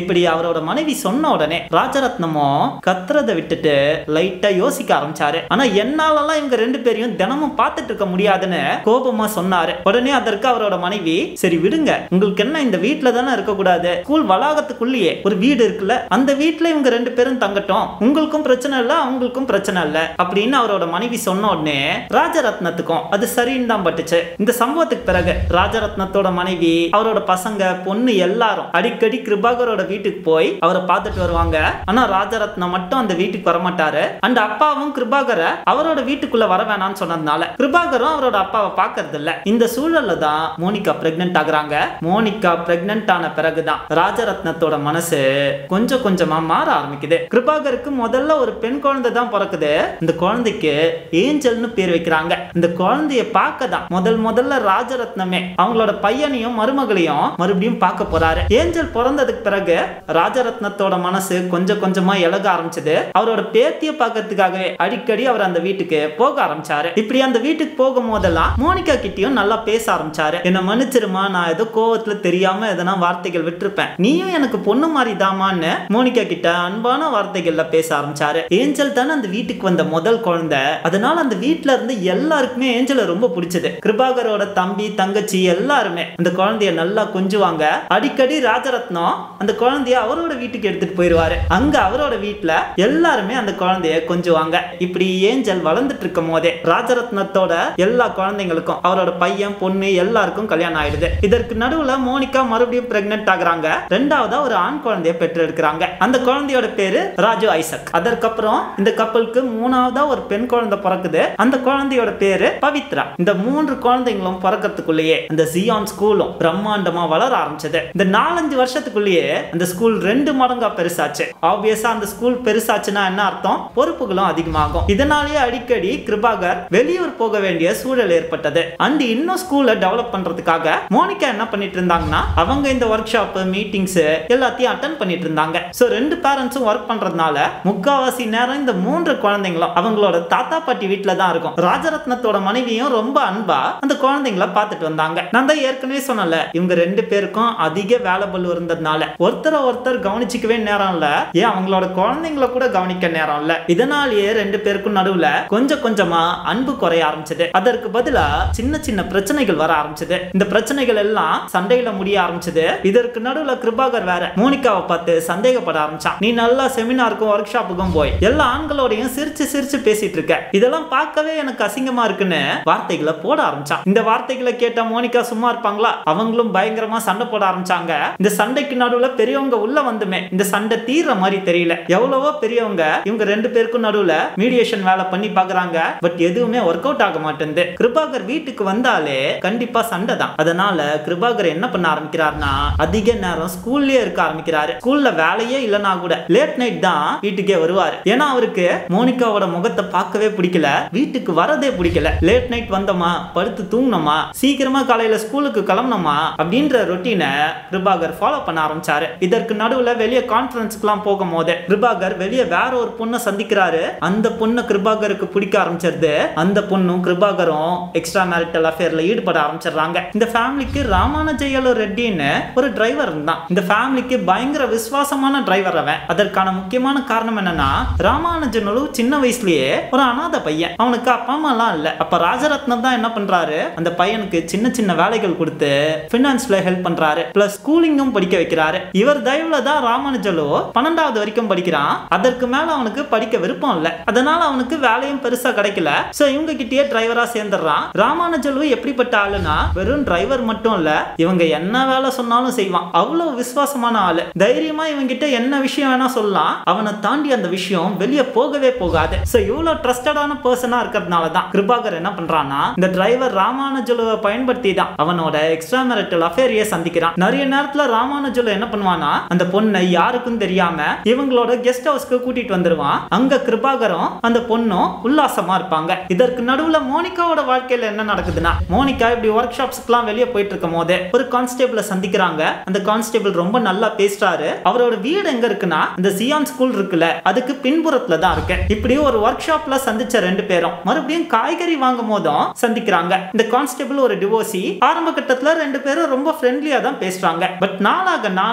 இப்படி அவரோட மனைவி சொன்ன உடனே ராஜரத்னமும் கத்துறதை விட்டுட்டு லைட்டா யோசிக்க ஆரம்பிச்சாரு ஆனா என்னாலலாம் இவங்க ரெண்டு பேரையும் தினமும் பார்த்துட்டு இருக்க முடியாதுன்னு கோபமா சொன்னாரு உடனே அதற்கு அவரோட மனைவி சரி விடுங்க உங்களுக்கு என்ன இந்த வீட்ல தானே இருக்க கூடாது ஸ்கூல் வளாகத்துக்குள்ளேயே ஒரு வீடு இருக்குல்ல அந்த வீட்ல இவங்க ரெண்டு பேரும் தங்கட்டும் உங்களுக்கும் பிரச்சனை இல்ல அவங்களுக்கும் பிரச்சனை இல்ல அப்படின்னு அவரோட மனைவி சொன்ன உடனே ராஜரத்னத்துக்கும் அது சரின்னு தான் பட்டுச்சு இந்த சம்பவத்துக்கு பிறகு ராஜரத்னத்தோட மனைவி அவரோட பசங்க பொண்ணு எல்லாரும் அடிக்கடி கிருபாகரோட வீட்டுக்கு போய் அவரை பார்த்துட்டு வருவாங்க ஆனா ராஜரத்னம் மட்டும் அந்த வீட்டுக்கு வரமாட்டாரு அந்த அப்பாவும் கிருபாகரை அவரோட வீட்டுக்குள்ள வர வேணாம்னு சொன்னதுனால கிருபாகரும் அவரோட அப்பாவை பார்க்கறது இல்ல இந்த சூழல்ல தான் மோனிகா பிரெக்னென்ட் ஆகுறாங்க மோனிகா பிரெக்னென்ட் ஆன பிறகுதான் ராஜரத்னத்தோட மனசு கொஞ்சம் கொஞ்சமா மாற ஆரம்பிக்குது கிருபாகருக்கு முதல்ல ஒரு பெண் குழந்தை தான் பிறக்குது இந்த குழந்தைக்கு ஏஞ்சல்னு பேர் வைக்கிறாங்க இந்த குழந்தைய பார்க்க தான் முதல் முதல்ல ராஜரத்னமே அவங்களோட பையனையும் மருமகளையும் மறுபடியும் பார்க்க போறாரு ஏஞ்சல் பிறந்ததுக்கு பிறகு ராஜரத்னத்தோட மனசு கொஞ்சம் கொஞ்சமா இழக ஆரம்பிச்சது அவரோட பேத்திய பார்க்கறதுக்காகவே அடிக்கடி அவர் அந்த வீட்டுக்கு போக ஆரம்பிச்சாரு இப்படி அந்த வீட்டுக்கு போகும் போதெல்லாம் மோனிகா கிட்டயும் நல்லா பேச ஆரம்பிச்சாரு என்ன மன்னிச்சிருமா நான் ஏதோ கோவத்துல தெரியாம எதனா வார்த்தைகள் விட்டுருப்பேன் நீயும் எனக்கு பொண்ணு மாதிரி தாமான்னு மோனிகா கிட்ட அன்பான வார்த்தைகள்ல பேச ஆரம்பிச்சாரு ஏஞ்சல் தானே அந்த வீட்டுக்கு வந்த முதல் குழந்தை அதனால அந்த வீட்ல இருந்து எல்லாருக்குமே ஏஞ்சலை ரொம்ப பிடிச்சது கிருபாகரோட தம்பி தங்கச்சி எல்லாருமே அந்த குழந்தைய நல்லா கொஞ்சுவாங்க அடிக்கடி ராஜரத்னம் அந்த குழந்தைய அவரோட வீட்டுக்கு எடுத்துட்டு போயிருவாரு அங்க அவரோட வீட்ல எல்லாருமே அந்த குழந்தைய கொஞ்சுவாங்க இப்படி ஏஞ்சல் வளர்ந்துட்டு இருக்கும் போதே ராஜரத்னத்தோட எல்லா குழந்தைங்களுக்கும் அவரோட பையன் பொண்ணு எல்லாருக்கும் கல்யாணம் ஆயிடுது இதற்கு நடுவுல மோனிகா மறுபடியும் பிரெக்னென்ட் ஆகுறாங்க ரெண்டாவதா ஒரு ஆண் குழந்தைய பெற்றெடுக்கிறாங்க அந்த குழந்தையோட பேரு ராஜு ஐசக் அதற்கப்புறம் இந்த கப்பலுக்கு மூணாவதா ஒரு பெண் குழந்தை பிறக்குது அந்த குழந்தையோட பேரு பவித்ரா இந்த மூன்று குழந்தைங்களும் பிறக்கிறதுக்குள்ளேயே அந்த ஜியான் ஸ்கூலும் பிரம்மாண்டமா வளர ஆரம்பிச்சது இந்த நாலஞ்சு வருஷத்துக்குள்ளேயே அந்த ஸ்கூல் ரெண்டு மடங்கா பெருசாச்சு ஆப்வியஸா அந்த ஸ்கூல் பெருசாச்சுன்னா என்ன அர்த்தம் பொறுப்புகளும் அதிகமாகும் இதனாலேயே அடிக்கடி கிருபாகர் வெளியூர் போக வேண்டிய சூழல் ஏற்பட்டது அண்ட் இன்னும் ஸ்கூலை டெவலப் பண்றதுக்காக மோனிகா என்ன பண்ணிட்டு இருந்தாங்கன்னா அவங்க இந்த ஒர்க் ஷாப் மீட்டிங்ஸ் எல்லாத்தையும் அட்டன் பண்ணிட்டு இருந்தாங்க சோ ரெண்டு பேரண்ட்ஸும் ஒர்க் பண்றதுனால முக்காவாசி நேரம் இந்த மூன்று குழந்தைங்களும் அவங்களோட தாத்தா பாட்டி வீட்டுல தான் இருக்கும் ராஜரத்னத்தோட மனைவியும் ரொம்ப அன்பா அந்த குழந்தைங்கள பார்த்துட்டு வந்தாங்க நான் தான் ஏற்கனவே சொன்னல இவங்க ரெண்டு பேருக்கும் அதிக வேலை பல்லு இருந்ததுனால ஒருத்தரை ஒருத்தர் கவனிச்சுக்கவே நேரம் இல்ல ஏன் அவங்களோட குழந்தைங்கள கூட கவனிக்க நேரம் இல்ல இதனாலேயே ரெண்டு பேருக்கும் நடுவுல கொஞ்சம் கொஞ்சமா அன்பு குறைய ஆரம்பிச்சது அதற்கு பதிலா சின்ன சின்ன பிரச்சனைகள் வர ஆரம்பிச்சது இந்த பிரச்சனைகள் எல்லாம் சண்டையில முடிய ஆரம்பிச்சது இதற்கு நடுவுல கிருபாகர் வேற மோனிகாவை பார்த்து சந்தேகப்பட ஆரம்பிச்சான் நீ நல்லா செமினாருக்கும் ஒர்க் ஷாப்புக்கும் போய் எல்லா ஆண்களோடையும் சிரிச்சு சிரிச்சு பேசிட்டு இருக்க இதெல்லாம் பார்க்கவே எனக்கு அசிங்கமா இருக்குன்னு வார்த்தைகளை போட ஆரம்பிச்சான் இந்த வார்த்தைகளை கேட்ட மோனிகா சும்மா இருப்பாங்களா அவங்களும் பயங்கரமா சண்டை போட ஆரம்பிச்சாங்க இந்த சண்டைக்கு நடுவுல பெரியவங்க உள்ள வந்துமே இந்த சண்டை தீர்ற மாதிரி தெரியல எவ்வளவோ பெரியவங்க இவங்க ரெண்டு பேருக்கும் நடுவுல மீடியேஷன் வேலை பண்ணி பாக்குறாங்க பட் எதுவுமே ஒர்க் அவுட் ஆக மாட்டேங்குது கிருபாகர் வீட்டுக்கு வந்தாலே கண்டிப்பா சண்டை தான் அதனால கிருபாகர் என்ன பண்ண ஆரம்பிக்கிறாருன்னா அதிக நேரம் ஸ்கூல்லயே இருக்க ஆரம்பிக்கிறாரு ஸ்கூல்ல வேலையே இல்லைன்னா கூட லேட் நைட் தான் வீட்டுக்கே வருவாரு ஏன்னா அவருக்கு மோனிகாவோட முகத்தை பார்க்கவே பிடிக்கல வீட்டுக்கு வரதே பிடிக்கல லேட் நைட் வந்தோமா படுத்து தூங்கினோமா சீக்கிரமா காலையில ஸ்கூலுக்கு கிளம்பணுமா அப்படின்ற ரொட்டீனை கிருபாகர் ஃபாலோ பண்ண ஆரம்பிச்சாரு இதற்கு நடுவுல வெளியே கான்ஃபரன்ஸ்க்குலாம் போகும்போது கிருபாகர் வெளியே வேற ஒரு பொண்ணை சந்திக்கிறாரு அந்த பொண்ணை கிருபாகருக்கு பிடிக்க ஆரம்பிச்சிருது அந்த பொண்ணும் கிருபாகரும் எக்ஸ்ட்ரா மேரிட்டல் அஃபேர்ல ஈடுபட ஆரம்பிச்சிடுறாங்க இந்த ஃபேமிலிக்கு ராமானுஜயலு ரெட்டின்னு ஒரு டிரைவர் இருந்தான் இந்த ஃபேமிலிக்கு பயங்கர விசுவாசமான டிரைவர் அவன் அதற்கான முக்கியமான காரணம் என்னன்னா ராமானுஜனு சின்ன வயசுலயே ஒரு அனாதை பையன் அவனுக்கு அப்பா அம்மா எல்லாம் இல்ல அப்ப ராஜரத்னம் தான் என்ன பண்றாரு அந்த பையனுக்கு சின்ன சின்ன வேலைகள் கொடுத்து பினான்ஸ்ல ஹெல்ப் பண்றாரு பிளஸ் ஸ்கூலிங்கும் படிக்க வைக்கிறாரு இவர் தயவுல தான் ராமானுஜலு பன்னெண்டாவது வரைக்கும் படிக்கிறான் அதற்கு மேல அவனுக்கு படிக்க விருப்பம் இல்ல அதனால அவனுக்கு வேலையும் பெருசா கிடைக்கல சோ இவங்க கிட்டயே டிரைவரா சேர்ந்துடுறான் ராமானுஜலு எப்படிப்பட்ட ஆளுனா வெறும் டிரைவர் மட்டும் இல்ல இவங்க என்ன வேலை சொன்னாலும் செய்வான் அவ்வளவு விசுவாசமான ஆளு தைரியமா இவங்க கிட்ட என்ன விஷயம் வேணா சொல்லலாம் அவனை தாண்டி அந்த விஷயம் வெளியே போகவே போகாது சோ இவ்வளவு ட்ரஸ்டடான பர்சனா இருக்கிறதுனால தான் கிருபாகர் என்ன பண்றான்னா இந்த டிரைவர் ராமானுஜலுவை பயன்படுத்தி தான் அவனோட எக்ஸ்ட்ரா மேரிட்டல் அஃபேரியை சந்திக்கிறான் நிறைய நேரத்துல ராமானுஜலு என்ன பண்ணுவானா அந்த பொண்ணை யாருக்கும் தெரியாம இவங்களோட கெஸ்ட் ஹவுஸ்க்கு கூட்டிட்டு வந்துருவான் அங்க கிருபாகரும் அந்த பொண்ணும் உல்லாசமா இருப்பாங்க இதற்கு நடுவுல மோனிகாவோட வாழ்க்கையில என்ன நடக்குதுன்னா மோனிகா இப்படி ஒர்க் ஷாப்ஸ்க்குலாம் வெளியே போயிட்டு இருக்கும் போது ஒரு கான்ஸ்டேபிள சந்திக்கிறாங்க அந்த கான்ஸ்டேபிள் ரொம்ப நல்லா பேசுறாரு அவரோட வீடு எங்க இருக்குன்னா இந்த சியான் ஸ்கூல் இருக்குல்ல அதுக்கு பின்புறத்துல தான் இருக்கு இப்படி ஒரு ஒர்க் ஷாப்ல சந்திச்ச ரெண்டு பேரும் மறுபடியும் காய்கறி வாங்கும் போதும் சந்திக்கிறாங்க இந்த கான்ஸ்டேபிள் ஒரு டிவோர்சி ஆரம்ப கட்டத்துல ரெண்டு பேரும் ரொம்ப ஃப்ரெண்ட்லியா தான் பேசுறாங்க பட் நாளாக நாளாக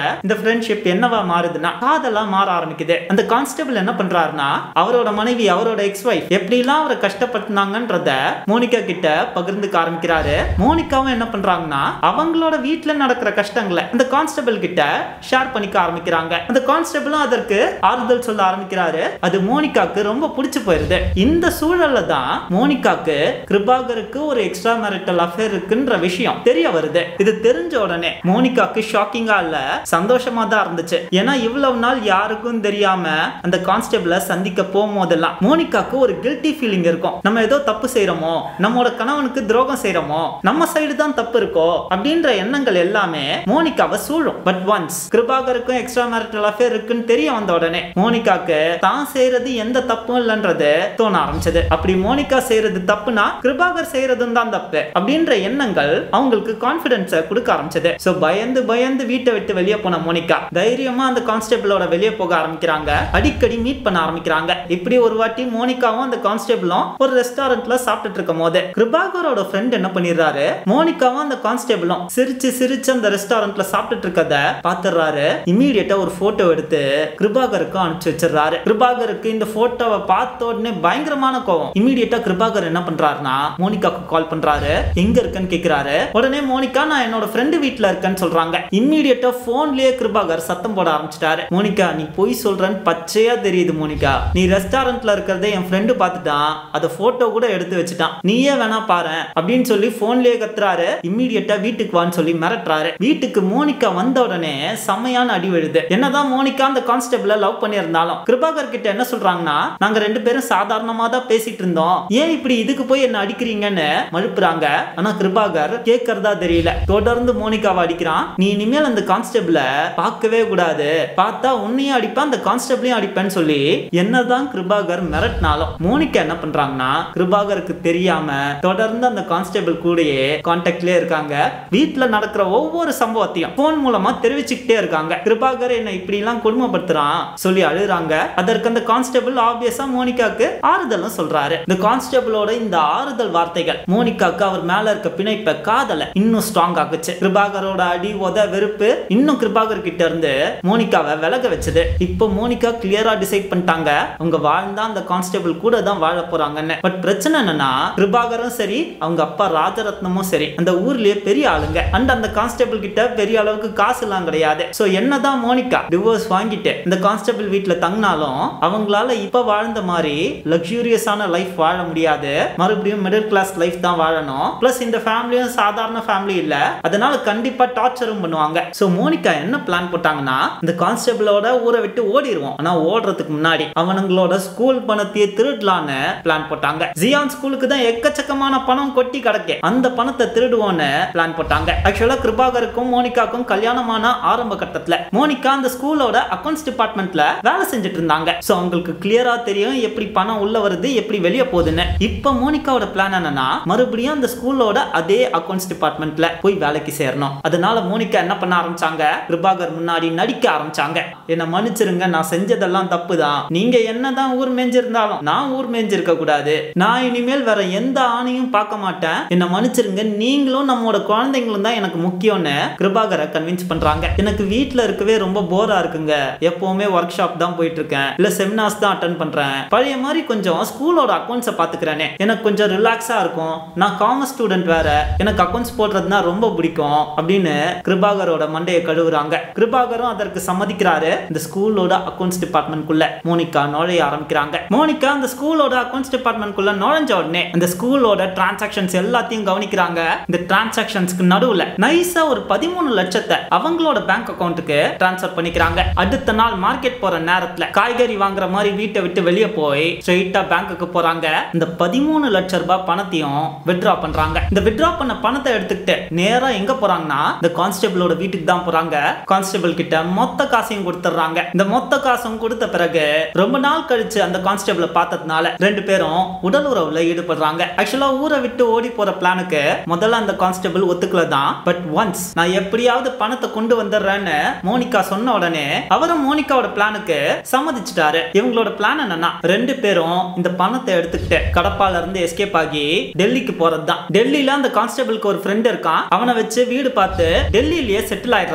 இந்த ஃப்ரெண்ட்ஷிப் என்னவா மாறுதுன்னா காதலா மாற ஆரம்பிக்குது அந்த கான்ஸ்டபிள் என்ன பண்றாருன்னா அவரோட மனைவி அவரோட எக்ஸ் ஒய்ஃப் எப்படிலாம் அவரை கஷ்டப்படுத்தினாங்கன்றத மோனிகா கிட்ட பகிர்ந்துக்க ஆரம்பிக்கிறாரு மோனிகாவும் என்ன பண்றாங்கன்னா அவங்களோட வீட்டுல நடக்கிற கஷ்டங்களை அந்த கான்ஸ்டபிள் கிட்ட ஷேர் பண்ணிக்க ஆரம்பிக்கிறாங்க அந்த கான்ஸ்டபிளும் அதற்கு ஆறுதல் சொல்ல ஆரம்பிக்கிறாரு அது மோனிகாக்கு ரொம்ப பிடிச்சு போயிருது இந்த சூழல்ல தான் மோனிகாக்கு கிருபாகருக்கு ஒரு எக்ஸ்ட்ரா மேரிட்டல் அஃபேர் இருக்குன்ற விஷயம் தெரிய வருது இது தெரிஞ்ச உடனே மோனிகாக்கு ஷாக்கிங்கா இல்ல சந்தோஷமா தான் இருந்துச்சு ஏன்னா இவ்வளவு நாள் யாருக்கும் தெரியாம அந்த கான்ஸ்டபிளை சந்திக்க போகும்போதெல்லாம் மோனிகாக்கு ஒரு கில்ட்டி ஃபீலிங் இருக்கும் நம்ம ஏதோ தப்பு செய்யறோமோ நம்மளோட கணவனுக்கு துரோகம் செய்யறோமோ நம்ம சைடு தான் தப்பு இருக்கோ அப்படின்ற எண்ணங்கள் எல்லாமே மோனிகாவை சூழும் பட் ஒன்ஸ் கிருபாகருக்கும் எக்ஸ்ட்ரா மேரிட்டல் அஃபேர் இருக்குன்னு தெரிய வந்த உடனே மோனிகாக்கு தான் செய்யறது எந்த தப்பும் இல்லைன்றது தோண ஆரம்பிச்சது அப்படி மோனிகா செய்யறது தப்புனா கிருபாகர் செய்யறதும் தான் தப்பு அப்படின்ற எண்ணங்கள் அவங்களுக்கு கான்பிடன்ஸை கொடுக்க ஆரம்பிச்சது சோ பயந்து பயந்து வீட்டை விட்டு வெளியே போன மோனிகா தைரியமா அந்த கான்ஸ்டபிளோட வெளியே போக ஆரம்பிக்கிறாங்க அடிக்கடி மீட் பண்ண ஆரம்பிக்கிறாங்க இப்படி ஒரு வாட்டி மோனிகாவும் அந்த கான்ஸ்டபிளும் ஒரு ரெஸ்டாரண்ட்ல சாப்பிட்டுட்டு இருக்கும் போது கிருபாகரோட ஃப்ரெண்ட் என்ன பண்ணிடுறாரு மோனிகாவும் அந்த கான்ஸ்டபிளும் சிரிச்சு சிரிச்சு அந்த ரெஸ்டாரண்ட்ல சாப்பிட்டுட்டு இருக்கத பாத்துறாரு இம்மீடியட்டா ஒரு போட்டோ எடுத்து கிருபாகருக்கு அனுப்பிச்சு வச்சிடுறாரு கிருபாகருக்கு இந்த போட்டோவை பார்த்த உடனே பயங்கரமான கோவம் இம்மீடியட்டா கிருபாகர் என்ன பண்றாருன்னா மோனிகாக்கு கால் பண்றாரு எங்க இருக்கேன்னு கேக்குறாரு உடனே மோனிகா நான் என்னோட ஃப்ரெண்டு வீட்ல இருக்கேன்னு சொல்றாங்க இம்மீடியட்டா போன்லயே கிருபாகர் சத்தம் போட ஆரம்பிச்சிட்டாரு மோனிகா நீ பொய் சொல்றேன்னு பச்சையா தெரியுது மோனிகா நீ ரெஸ்டாரண்ட்ல இருக்கிறத என் ஃப்ரெண்டு பார்த்துட்டான் அதை போட்டோ கூட எடுத்து வச்சுட்டான் நீயே வேணா பாரு அப்படின்னு சொல்லி போன்லயே கத்துறாரு இம்மீடியட்டா வீட்டுக்கு வான்னு சொல்லி மிரட்டுறாரு வீட்டுக்கு மோனிகா வந்த உடனே செம்மையான அடி விழுது என்னதான் மோனிகா அந்த கான்ஸ்டபிள லவ் பண்ணியிருந்தாலும் கிருபாகர் கிட்ட என்ன சொல்றாங்கன்னா நாங்க ரெண்டு பேரும் சாதாரணமா தான் பேசிட்டு இருந்தோம் ஏன் இப்படி இதுக்கு போய் என்ன அடிக்கிறீங்கன்னு மழுப்புறாங்க ஆனா கிருபாகர் கேட்கறதா தெரியல தொடர்ந்து மோனிகாவை அடிக்கிறான் நீ இனிமேல் அந்த கான்ஸ்டபிள பார்க்கவே கூடாது பார்த்தா உன்னையும் அடிப்பேன் அந்த கான்ஸ்டபிளையும் அடிப்பேன்னு சொல்லி என்னதான் கிருபாகர் மிரட்டினாலும் மோனிகா என்ன பண்றாங்கன்னா கிருபாகருக்கு தெரியாம தொடர்ந்து அந்த கான்ஸ்டபிள் கூடயே கான்டாக்ட்லயே இருக்காங்க வீட்டுல நடக்கிற ஒவ்வொரு சம்பவத்தையும் போன் மூலமா தெரிவிச்சுக்கிட்டே இருக்காங்க கிருபாகர் என்ன இப்படி எல்லாம் கொடுமைப்படுத்துறான் சொல்லி அழுறாங்க அதற்கு அந்த கான்ஸ்டபிள் ஆப்வியஸா மோனிகாக்கு ஆறுதலும் சொல்றாரு இந்த கான்ஸ்டபிளோட இந்த ஆறுதல் வார்த்தைகள் மோனிகாக்கு அவர் மேல இருக்க பிணைப்ப காதல இன்னும் ஸ்ட்ராங் ஆகுச்சு கிருபாகரோட அடி உத வெறுப்பு இன்னும் கிருபாகர் கிட்ட இருந்து மோனிகாவை விலக வச்சது இப்போ மோனிகா கிளியரா டிசைட் பண்ணிட்டாங்க அவங்க வாழ்ந்தா அந்த கான்ஸ்டபிள் கூட தான் வாழ போறாங்கன்னு பட் பிரச்சனை என்னன்னா கிருபாகரும் சரி அவங்க அப்பா ராஜரத்னமும் சரி அந்த ஊர்லயே பெரிய ஆளுங்க அண்ட் அந்த கான்ஸ்டபிள் கிட்ட பெரிய அளவுக்கு காசு எல்லாம் கிடையாது சோ என்னதான் மோனிகா டிவோர்ஸ் வாங்கிட்டு இந்த கான்ஸ்டபிள் வீட்ல தங்கினாலும் அவங்களால இப்ப வாழ்ந்த மாதிரி லக்ஸூரியஸான லைஃப் வாழ முடியாது மறுபடியும் மிடில் கிளாஸ் லைஃப் தான் வாழணும் பிளஸ் இந்த ஃபேமிலியும் சாதாரண ஃபேமிலி இல்ல அதனால கண்டிப்பா டார்ச்சரும் பண்ணுவாங்க சோ மோனிகா என்ன பிளான் போட்டாங்கன்னா இந்த கான்ஸ்டபிளோட ஊரை விட்டு ஓடிடுவோம் ஆனா ஓடுறதுக்கு முன்னாடி அவனுங்களோட ஸ்கூல் பணத்தையே திருடலான்னு பிளான் போட்டாங்க ஜியான் ஸ்கூலுக்கு தான் எக்கச்சக்கமான பணம் கொட்டி கிடக்கு அந்த பணத்தை திருடுவோன்னு பிளான் போட்டாங்க ஆக்சுவலா கிருபாகருக்கும் மோனிகாக்கும் கல்யாணமான ஆரம்ப கட்டத்துல மோனிகா அந்த ஸ்கூலோட அக்கௌண்ட்ஸ் டிபார்ட்மெண்ட்ல வேலை செஞ்சுட்டு இருந்தாங்க சோ அவங்களுக்கு கிளியரா தெரியும் எப்படி பணம் உள்ள வருது எப்படி வெளியே போகுதுன்னு இப்ப மோனிகாவோட பிளான் என்னன்னா மறுபடியும் அந்த ஸ்கூலோட அதே அக்கௌண்ட்ஸ் டிபார்ட்மெண்ட்ல போய் வேலைக்கு சேரணும் அதனால மோனிகா என்ன பண்ண ஆரம்பிச்சாங்க கிருபாகர் முன்னாடி நடிக்க ஆரம்பிச்சாங்க என்ன மன்னிச்சிருங்க நான் செஞ்சதெல்லாம் தப்பு தான் நீங்க என்னதான் ஊர் மேஞ்சிருந்தாலும் நான் ஊர் மேஞ்சிருக்க கூடாது நான் இனிமேல் வேற எந்த ஆணையும் பார்க்க மாட்டேன் என்ன மன்னிச்சிருங்க நீங்களும் நம்மளோட குழந்தைங்களும் தான் எனக்கு முக்கியம்னு கிருபாகரை கன்வின்ஸ் பண்றாங்க எனக்கு வீட்ல இருக்கவே ரொம்ப போரா இருக்குங்க எப்பவுமே ஒர்க் ஷாப் தான் போயிட்டு இருக்கேன் இல்ல செமினார்ஸ் தான் அட்டன் பண்றேன் பழைய மாதிரி கொஞ்சம் ஸ்கூலோட அக்கௌண்ட்ஸை பாத்துக்கிறேனே எனக்கு கொஞ்சம் ரிலாக்ஸா இருக்கும் நான் காமர்ஸ் ஸ்டூடெண்ட் வேற எனக்கு அக்கௌண்ட்ஸ் போடுறதுனா ரொம்ப பிடிக்கும் அப்படின்னு கிருபாகரோட மண்டையை கழுவுறாங்க கிருபாகரும் அதற்கு சம்மதிக்கிறாரு இந்த ஸ்கூலோட அக்கௌண்ட்ஸ் டிபார்ட்மெண்ட்குள்ள மோனிகா நுழைய ஆரம்பிக்கிறாங்க மோனிகா அந்த ஸ்கூலோட அக்கௌண்ட்ஸ் டிபார்ட்மெண்ட்குள்ள நுழைஞ்ச உடனே அந்த ஸ்கூலோட டிரான்சாக்ஷன்ஸ் எல்லாத்தையும் கவனிக்கிறாங்க இந்த டிரான்சாக்ஷன்ஸ்க்கு நடுவுல நைஸா ஒரு பதிமூணு லட்சத்தை அவங்களோட பேங்க் அக்கௌண்ட்டுக்கு டிரான்ஸ்ஃபர் பண்ணிக்கிறாங்க அடுத்த நாள் மார்க்கெட் போற நேரத்துல காய்கறி வாங்குற மாதிரி வீட்டை விட்டு வெளியே போய் ஸ்ட்ரெயிட்டா பேங்க்குக்கு போறாங்க இந்த பதிமூணு லட்சம் ரூபாய் பணத்தையும் வித்ட்ரா பண்றாங்க இந்த வித்ட்ரா பண்ண பணத்தை எடுத்துக்கிட்டு நேரா எங்க போறாங்கன்னா இந்த கான்ஸ்டபிளோட வீட்டுக்கு தான் போறாங்க கான்ஸ்டபிள் கிட்ட மொத்த காசையும் கொடுத்துறாங்க இந்த மொத்த காசும் கொடுத்த பிறகு ரொம்ப நாள் கழிச்சு அந்த கான்ஸ்டபிளை பார்த்ததுனால ரெண்டு பேரும் உடல் உறவுல ஈடுபடுறாங்க ஆக்சுவலா ஊரை விட்டு ஓடி போற பிளானுக்கு முதல்ல அந்த கான்ஸ்டபிள் ஒத்துக்கல தான் பட் ஒன்ஸ் நான் எப்படியாவது பணத்தை கொண்டு வந்துடுறேன்னு மோனிகா சொன்ன உடனே அவரும் மோனிகாவோட பிளானுக்கு சம்மதிச்சிட்டாரு இவங்களோட பிளான் என்னன்னா ரெண்டு பேரும் இந்த பணத்தை எடுத்துக்கிட்டு கடப்பால இருந்து எஸ்கேப் ஆகி டெல்லிக்கு போறது தான் டெல்லியில அந்த கான்ஸ்டபிளுக்கு ஒரு ஃப்ரெண்ட் இருக்கான் அவனை வச்சு வீடு பார்த்து டெல்லியிலேயே செட்டில் ஆயிடுறது தான்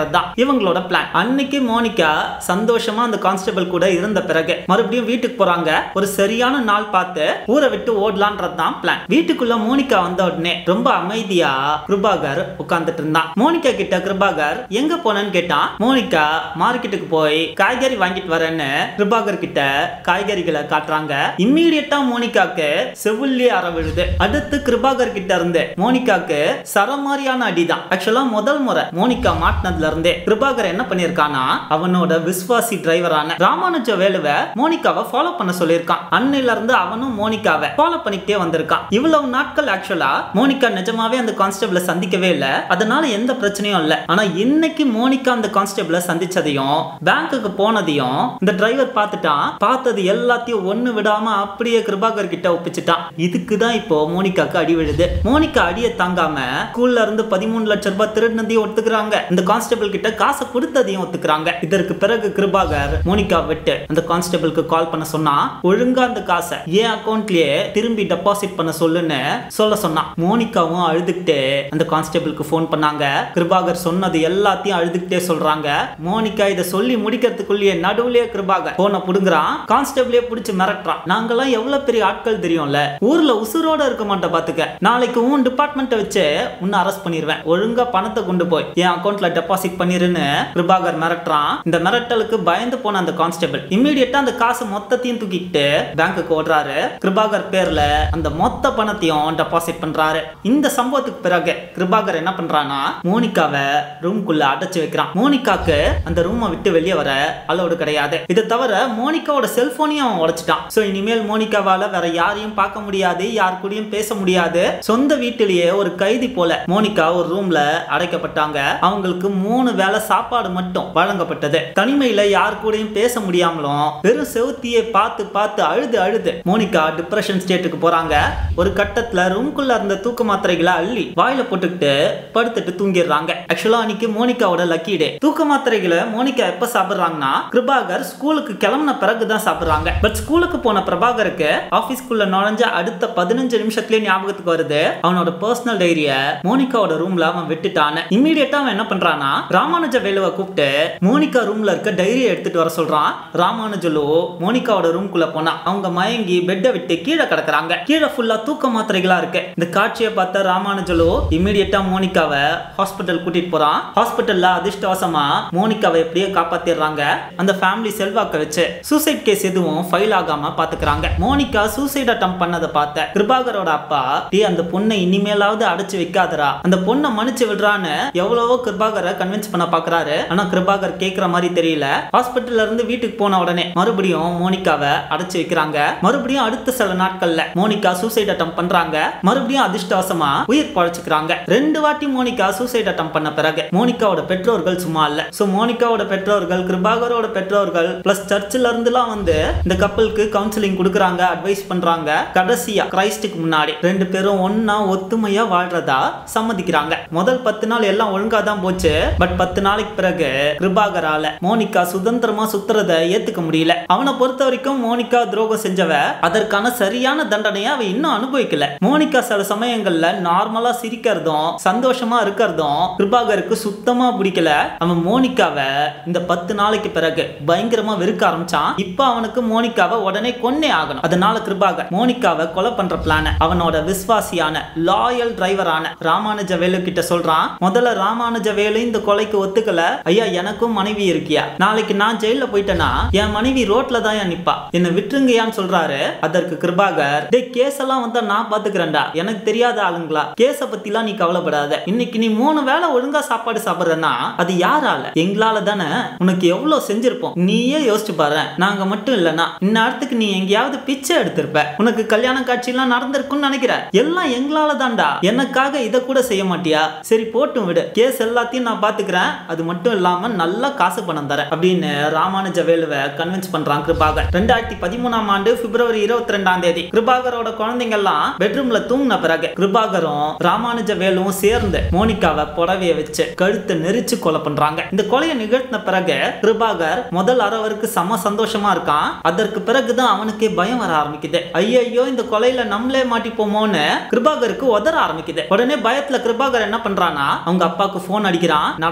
இவங்களோட பிளான் அன்னைக்கு மோனிகா சந்தோஷமா அந்த கான்ஸ்டபிள் கூட இருந்த பிறகு மறுபடியும் வீட்டுக்கு போறாங்க ஒரு சரியான நாள் பார்த்து ஊரை விட்டு ஓடலான்றது தான் பிளான் வீட்டுக்குள்ள மோனிகா வந்த உடனே ரொம்ப அமைதியா கிருபாகர் உட்கார்ந்துட்டு இருந்தான் மோனிகா கிட்ட கிருபாகர் எங்க போனேன்னு கேட்டான் மோனிகா மார்க்கெட்டுக்கு போய் காய்கறி வாங்கிட்டு வரேன்னு கிருபாகர் கிட்ட காய்கறிகளை காட்டுறாங்க இம்மீடியட்டா மோனிகாக்கு செவிலே அற விழுது அடுத்து கிருபாகர் கிட்ட இருந்து மோனிகாக்கு சரமாரியான அடிதான் ஆக்சுவலா முதல் முறை மோனிகா மாட்டினதுல இருந்தே கிருபாகர் என்ன பண்ணிருக்கானா அவனோட விஸ்வாசி டிரைவரான ராமானுஜ வேலுவை மோனிகாவை ஃபாலோ பண்ண சொல்லியிருக்கான் அன்னையில இருந்து அவனும் மோனிகாவை ஃபாலோ பண்ணிக்கிட்டே வந்திருக்கான் இவ்வளவு நாட்கள் ஆக்சுவலா மோனிகா நிஜமாவே அந்த கான்ஸ்டபிள சந்திக்கவே இல்ல அதனால எந்த பிரச்சனையும் இல்ல ஆனா இன்னைக்கு மோனிகா அந்த கான்ஸ்டபிள சந்திச்சதையும் பேங்க்குக்கு போனதையும் இந்த டிரைவர் பார்த்துட்டான் பார்த்தது எல்லாத்தையும் ஒண்ணு விடாம அப்படியே கிருபாகர் கிட்ட ஒப்பிச்சுட்டான் இதுக்கு தான் இப்போ மோனிகாக்கு அடி விழுது மோனிகா அடியை தாங்காம ஸ்கூல்ல இருந்து பதிமூணு லட்சம் ரூபாய் திருடினதையும் ஒத்துக்கிறாங்க இந்த கான்ஸ்டபிள் கிட்ட காசை கொடுத்ததையும் ஒத்துக்கிறாங்க இதற்கு பிறகு கிருபாகர் மோனிகா விட்டு அந்த கான்ஸ்டபிளுக்கு கால் பண்ண சொன்னா ஒழுங்கா அந்த காசை என் அக்கௌண்ட்லயே திரும்பி டெபாசிட் பண்ண சொல்லுன்னு சொல்ல சொன்னான் மோனிகாவும் அழுதுகிட்டே அந்த கான்ஸ்டபிளுக்கு ஃபோன் பண்ணாங்க கிருபாகர் சொன்னது எல்லாத்தையும் அழுதுகிட்டே சொல்றாங்க மோனிகா இதை சொல்லி முடிக்கிறதுக்குள்ளேயே நடுவுலயே கிருபாகர் போனை புடுங்குறான் கான்ஸ்டபிளே பிடிச்சு மிரட்டுறான் நாங்கெல்லாம் எவ்வளவு பெரிய ஆட்கள் தெரியும்ல ஊர்ல உசுரோட இருக்க மாட்டேன் பாத்துக்க நாளைக்கு உன் டிபார்ட்மெண்ட்டை வச்சு உன்னை அரெஸ்ட் பண்ணிடுவேன் ஒழுங்கா பணத்தை கொண்டு போய் என் அக்கௌண்ட்ல டெபாசிட் பண்ணிருன்னு கிருபாகர் மிரட்டுறான் இந்த மிரட்டலுக்கு பயந்து போன அந்த கான்ஸ்டபிள் இம்மீடியட்டா அந்த காசு மொத்தத்தையும் தூக்கிட்டு பேங்க்குக்கு ஓடுறாரு கிருபாகர் பேர்ல அந்த மொத்த பணத்தையும் டெபாசிட் பண்றாரு இந்த சம்பவத்துக்கு பிறகு கிருபாகர் என்ன பண்றானா மோனிகாவை ரூம்குள்ள அடைச்சு வைக்கிறான் மோனிகாக்கு அந்த ரூமை விட்டு வெளியே வர அலோடு கிடையாது இதை தவிர மோனிகாவோட செல்போனையும் அவன் உடைச்சிட்டான் சோ இனிமேல் மோனிகாவால வேற யாரையும் பார்க்க முடியாது யார் கூடயும் பேச முடியாது சொந்த வீட்டிலேயே ஒரு கைதி போல மோனிகா ஒரு ரூம்ல அடைக்கப்பட்டாங்க அவங்களுக்கு மூணு வேளை சாப்பாடு மட்டும் வழங்கப்பட்டது தனிமையில யார் கூடயும் பேச முடியாமலும் வெறும் செவுத்தியை பார்த்து பார்த்து அழுது அழுது மோனிகா டிப்ரெஷன் ஸ்டேட்டுக்கு போறாங்க ஒரு கட்டத்துல ரூம்குள்ள இருந்த தூக்க மாத்திரைகளை அள்ளி வாயில போட்டுக்கிட்டு படுத்துட்டு தூங்கிடுறாங்க ஆக்சுவலா அன்னைக்கு மோனிகாவோட லக்கி டே தூக்க மாத்திரைகளை மோனிகா எப்ப சாப்பிடுறாங்கன்னா கிருபாகர் ஸ்கூலுக்கு கிளம்பின பிறகுதான் சாப்பிடுறாங்க பட் ஸ்கூலுக்கு போன பிரபாகருக்கு ஆபீஸ்க்குள்ள நுழைஞ்ச அடுத்த பதினஞ்சு நிமிஷத்துலயே ஞாபகத்துக்கு வருது அவனோட பர்சனல் டைரிய மோனிகாவோட ரூம்ல அவன் விட்டுட்டான்னு இம்மீடியட்டா அவன் என்ன பண்றானா ராமானுஜ வேலுவை கூப்பிட்டு மோனிகா ரூம்ல இருக்க டைரியை எடுத்துட்டு வர சொல்றான் ராமானுஜலு மோனிகாவோட ரூம்குள்ள போனா அவங்க மயங்கி பெட்டை விட்டு கீழே கிடக்குறாங்க கீழே ஃபுல்லா தூக்க மாத்திரைகளா இருக்கு இந்த காட்சியை பார்த்த ராமானுஜலு இம்மீடியட்டா மோனிகாவை ஹாஸ்பிட்டல் கூட்டிட்டு போறான் ஹாஸ்பிட்டல்ல அதிர்ஷ்டவசமா மோனிகாவை எப்படியோ காப்பாத்திடுறாங்க அந்த ஃபேமிலி செல்வாக்க வச்சு சூசைட் கேஸ் எதுவும் ஃபைல் ஆகாம பாத்துக்கிறாங்க மோனிகா சூசைட் அட்டம் பண்ணதை பார்த்த கிருபாகரோட அப்பா டே அந்த பொண்ணை இனிமேலாவது அடைச்சு வைக்காதரா அந்த பொண்ணை மன்னிச்சு விடுறான்னு எவ்வளவோ கிருபாகரை கன்வின்ஸ் பண்ண பாக்குறாரு ஆனா கிருபாகர் கேக்குற மாதிரி தெரியல ஹாஸ்பிட்டல்ல இருந்து வீட்டுக்கு போன உடனே மறுபடியும் மோனிகாவை அடைச்சு வைக்கிறாங்க மறுபடியும் அடுத்த சில நாட்கள்ல மோனிகா சூசைட் அட்டம் பண்றாங்க மறுபடியும் அதிர்ஷ்டவசமா உயிர் பழச்சுக்கிறாங்க ரெண்டு வாட்டி மோனிகா சூசைட் அட்டம் பண்ண பிறகு மோனிகாவோட பெற்றோர்கள் சும்மா இல்ல சோ மோனிகாவோட பெற்றோர்கள் கிருபாகரோட பெற்றோர்கள் பிளஸ் சர்ச்சில் இருந்துலாம் வந்து இந்த கப்பலுக்கு கவுன்சிலிங் கொடுக்குறாங்க அட்வைஸ் பண்றாங்க கடைசியா கிரைஸ்டுக்கு முன்னாடி ரெண்டு பேரும் ஒன்னா ஒத்துமையா வாழ்றதா சம்மதிக்கிறாங்க முதல் பத்து நாள் எல்லாம் ஒழுங்கா தான் போச்சு பட் பத்து நாளைக்கு பிறகு கிருபாகரால மோனிகா சுதந்திரமா சுத்துறத ஏத்துக்க முடியல அவனை பொறுத்த வரைக்கும் மோனிகா துரோகம் செஞ்சவ அதற்கான சரியான தண்டனையை அவ இன்னும் அனுபவிக்கல மோனிகா சில சமயங்கள்ல நார்மலா சிரிக்கிறதும் சந்தோஷமா இருக்கிறதும் கிருபாகருக்கு சுத்தமா பிடிக்கல அவன் மோனிகாவை இந்த பத்து நாளைக்கு பிறகு பயங்கரமா வெறுக்க ஆரம்பிச்சான் இப்ப அவனுக்கு மோனிகாவை உடனே கொன்னே ஆகணும் அதனால கிருபாகர் மோனிகாவை கொலை பண்ற பிளான அவனோட விஸ்வாசியான லாயல் டிரைவரான ராமானுஜ வேலு கிட்ட சொல்றான் முதல்ல ராமானுஜ வேலு இந்த கொலைக்கு ஒத்துக்கல ஐயா எனக்கும் மனைவி இருக்கியா நாளைக்கு நான் ஜெயில போயிட்டேனா என் மனைவி ரோட்ல தான் ஏன் நிப்பா என்ன விட்டுருங்கயான்னு சொல்றாரு அதற்கு கிருபாகர் டே கேஸ் எல்லாம் வந்தா நான் பாத்துக்கிறேன்டா எனக்கு தெரியாத ஆளுங்களா கேஸ பத்திலாம் நீ கவலைப்படாத இன்னைக்கு நீ மூணு வேளை ஒழுங்கா சாப்பாடு சாப்பிடுறனா அது யாரால எங்களால தானே உனக்கு எவ்வளவு செஞ்சிருப்போம் நீயே யோசிச்சு பாரு நாங்க மட்டும் இல்லனா இந்நேரத்துக்கு நீ எங்கேயாவது பிச்சை எடுத்திருப்ப உனக்கு கல்யாண காட்சி எல்லாம் நடந்திருக்கும்னு நினைக்கிற எல்லாம் எங்களால தான்டா எனக்காக இத கூட செய்ய மாட்டியா சரி போட்டும் விடு கேஸ் எல்லாத்தையும் நான் பாத்துக்கிறேன் அது மட்டும் இல்லாம நல்லா காசு பணம் தரேன் அப்படின்னு ராமானுஜ வேலுவை கன்வின்ஸ் பண்றான் கிருபாகர் ரெண்டாயிரத்தி பதிமூணாம் ஆண்டு பிப்ரவரி இருபத்தி ரெண்டாம் தேதி கிருபாகரோட குழந்தைங்க எல்லாம் பெட்ரூம்ல தூங்கின பிறகு கிருபாகரும் ராமானுஜ வேலும் சேர்ந்து மோனிகாவை புடவைய வச்சு கழுத்தை நெரிச்சு கொலை பண்றாங்க இந்த கொலையை நிகழ்த்தின பிறகு கிருபாகர் முதல் அரவருக்கு சம சந்தோஷமா இருக்கான் அதற்கு பிறகுதான் அவனுக்கே பயம் வர ஆரம்பிக்குது ஐயையோ இந்த கொலையில நம்மளே மாட்டிப்போமோன்னு கிருபாகருக்கு உதற ஆரம்பிக்குது உடனே பயத்துல கிருபாகர் என்ன பண்றானா அவங்க அப்பாவுக்கு போன் அடிக்கிறான் நடந்த எல்லா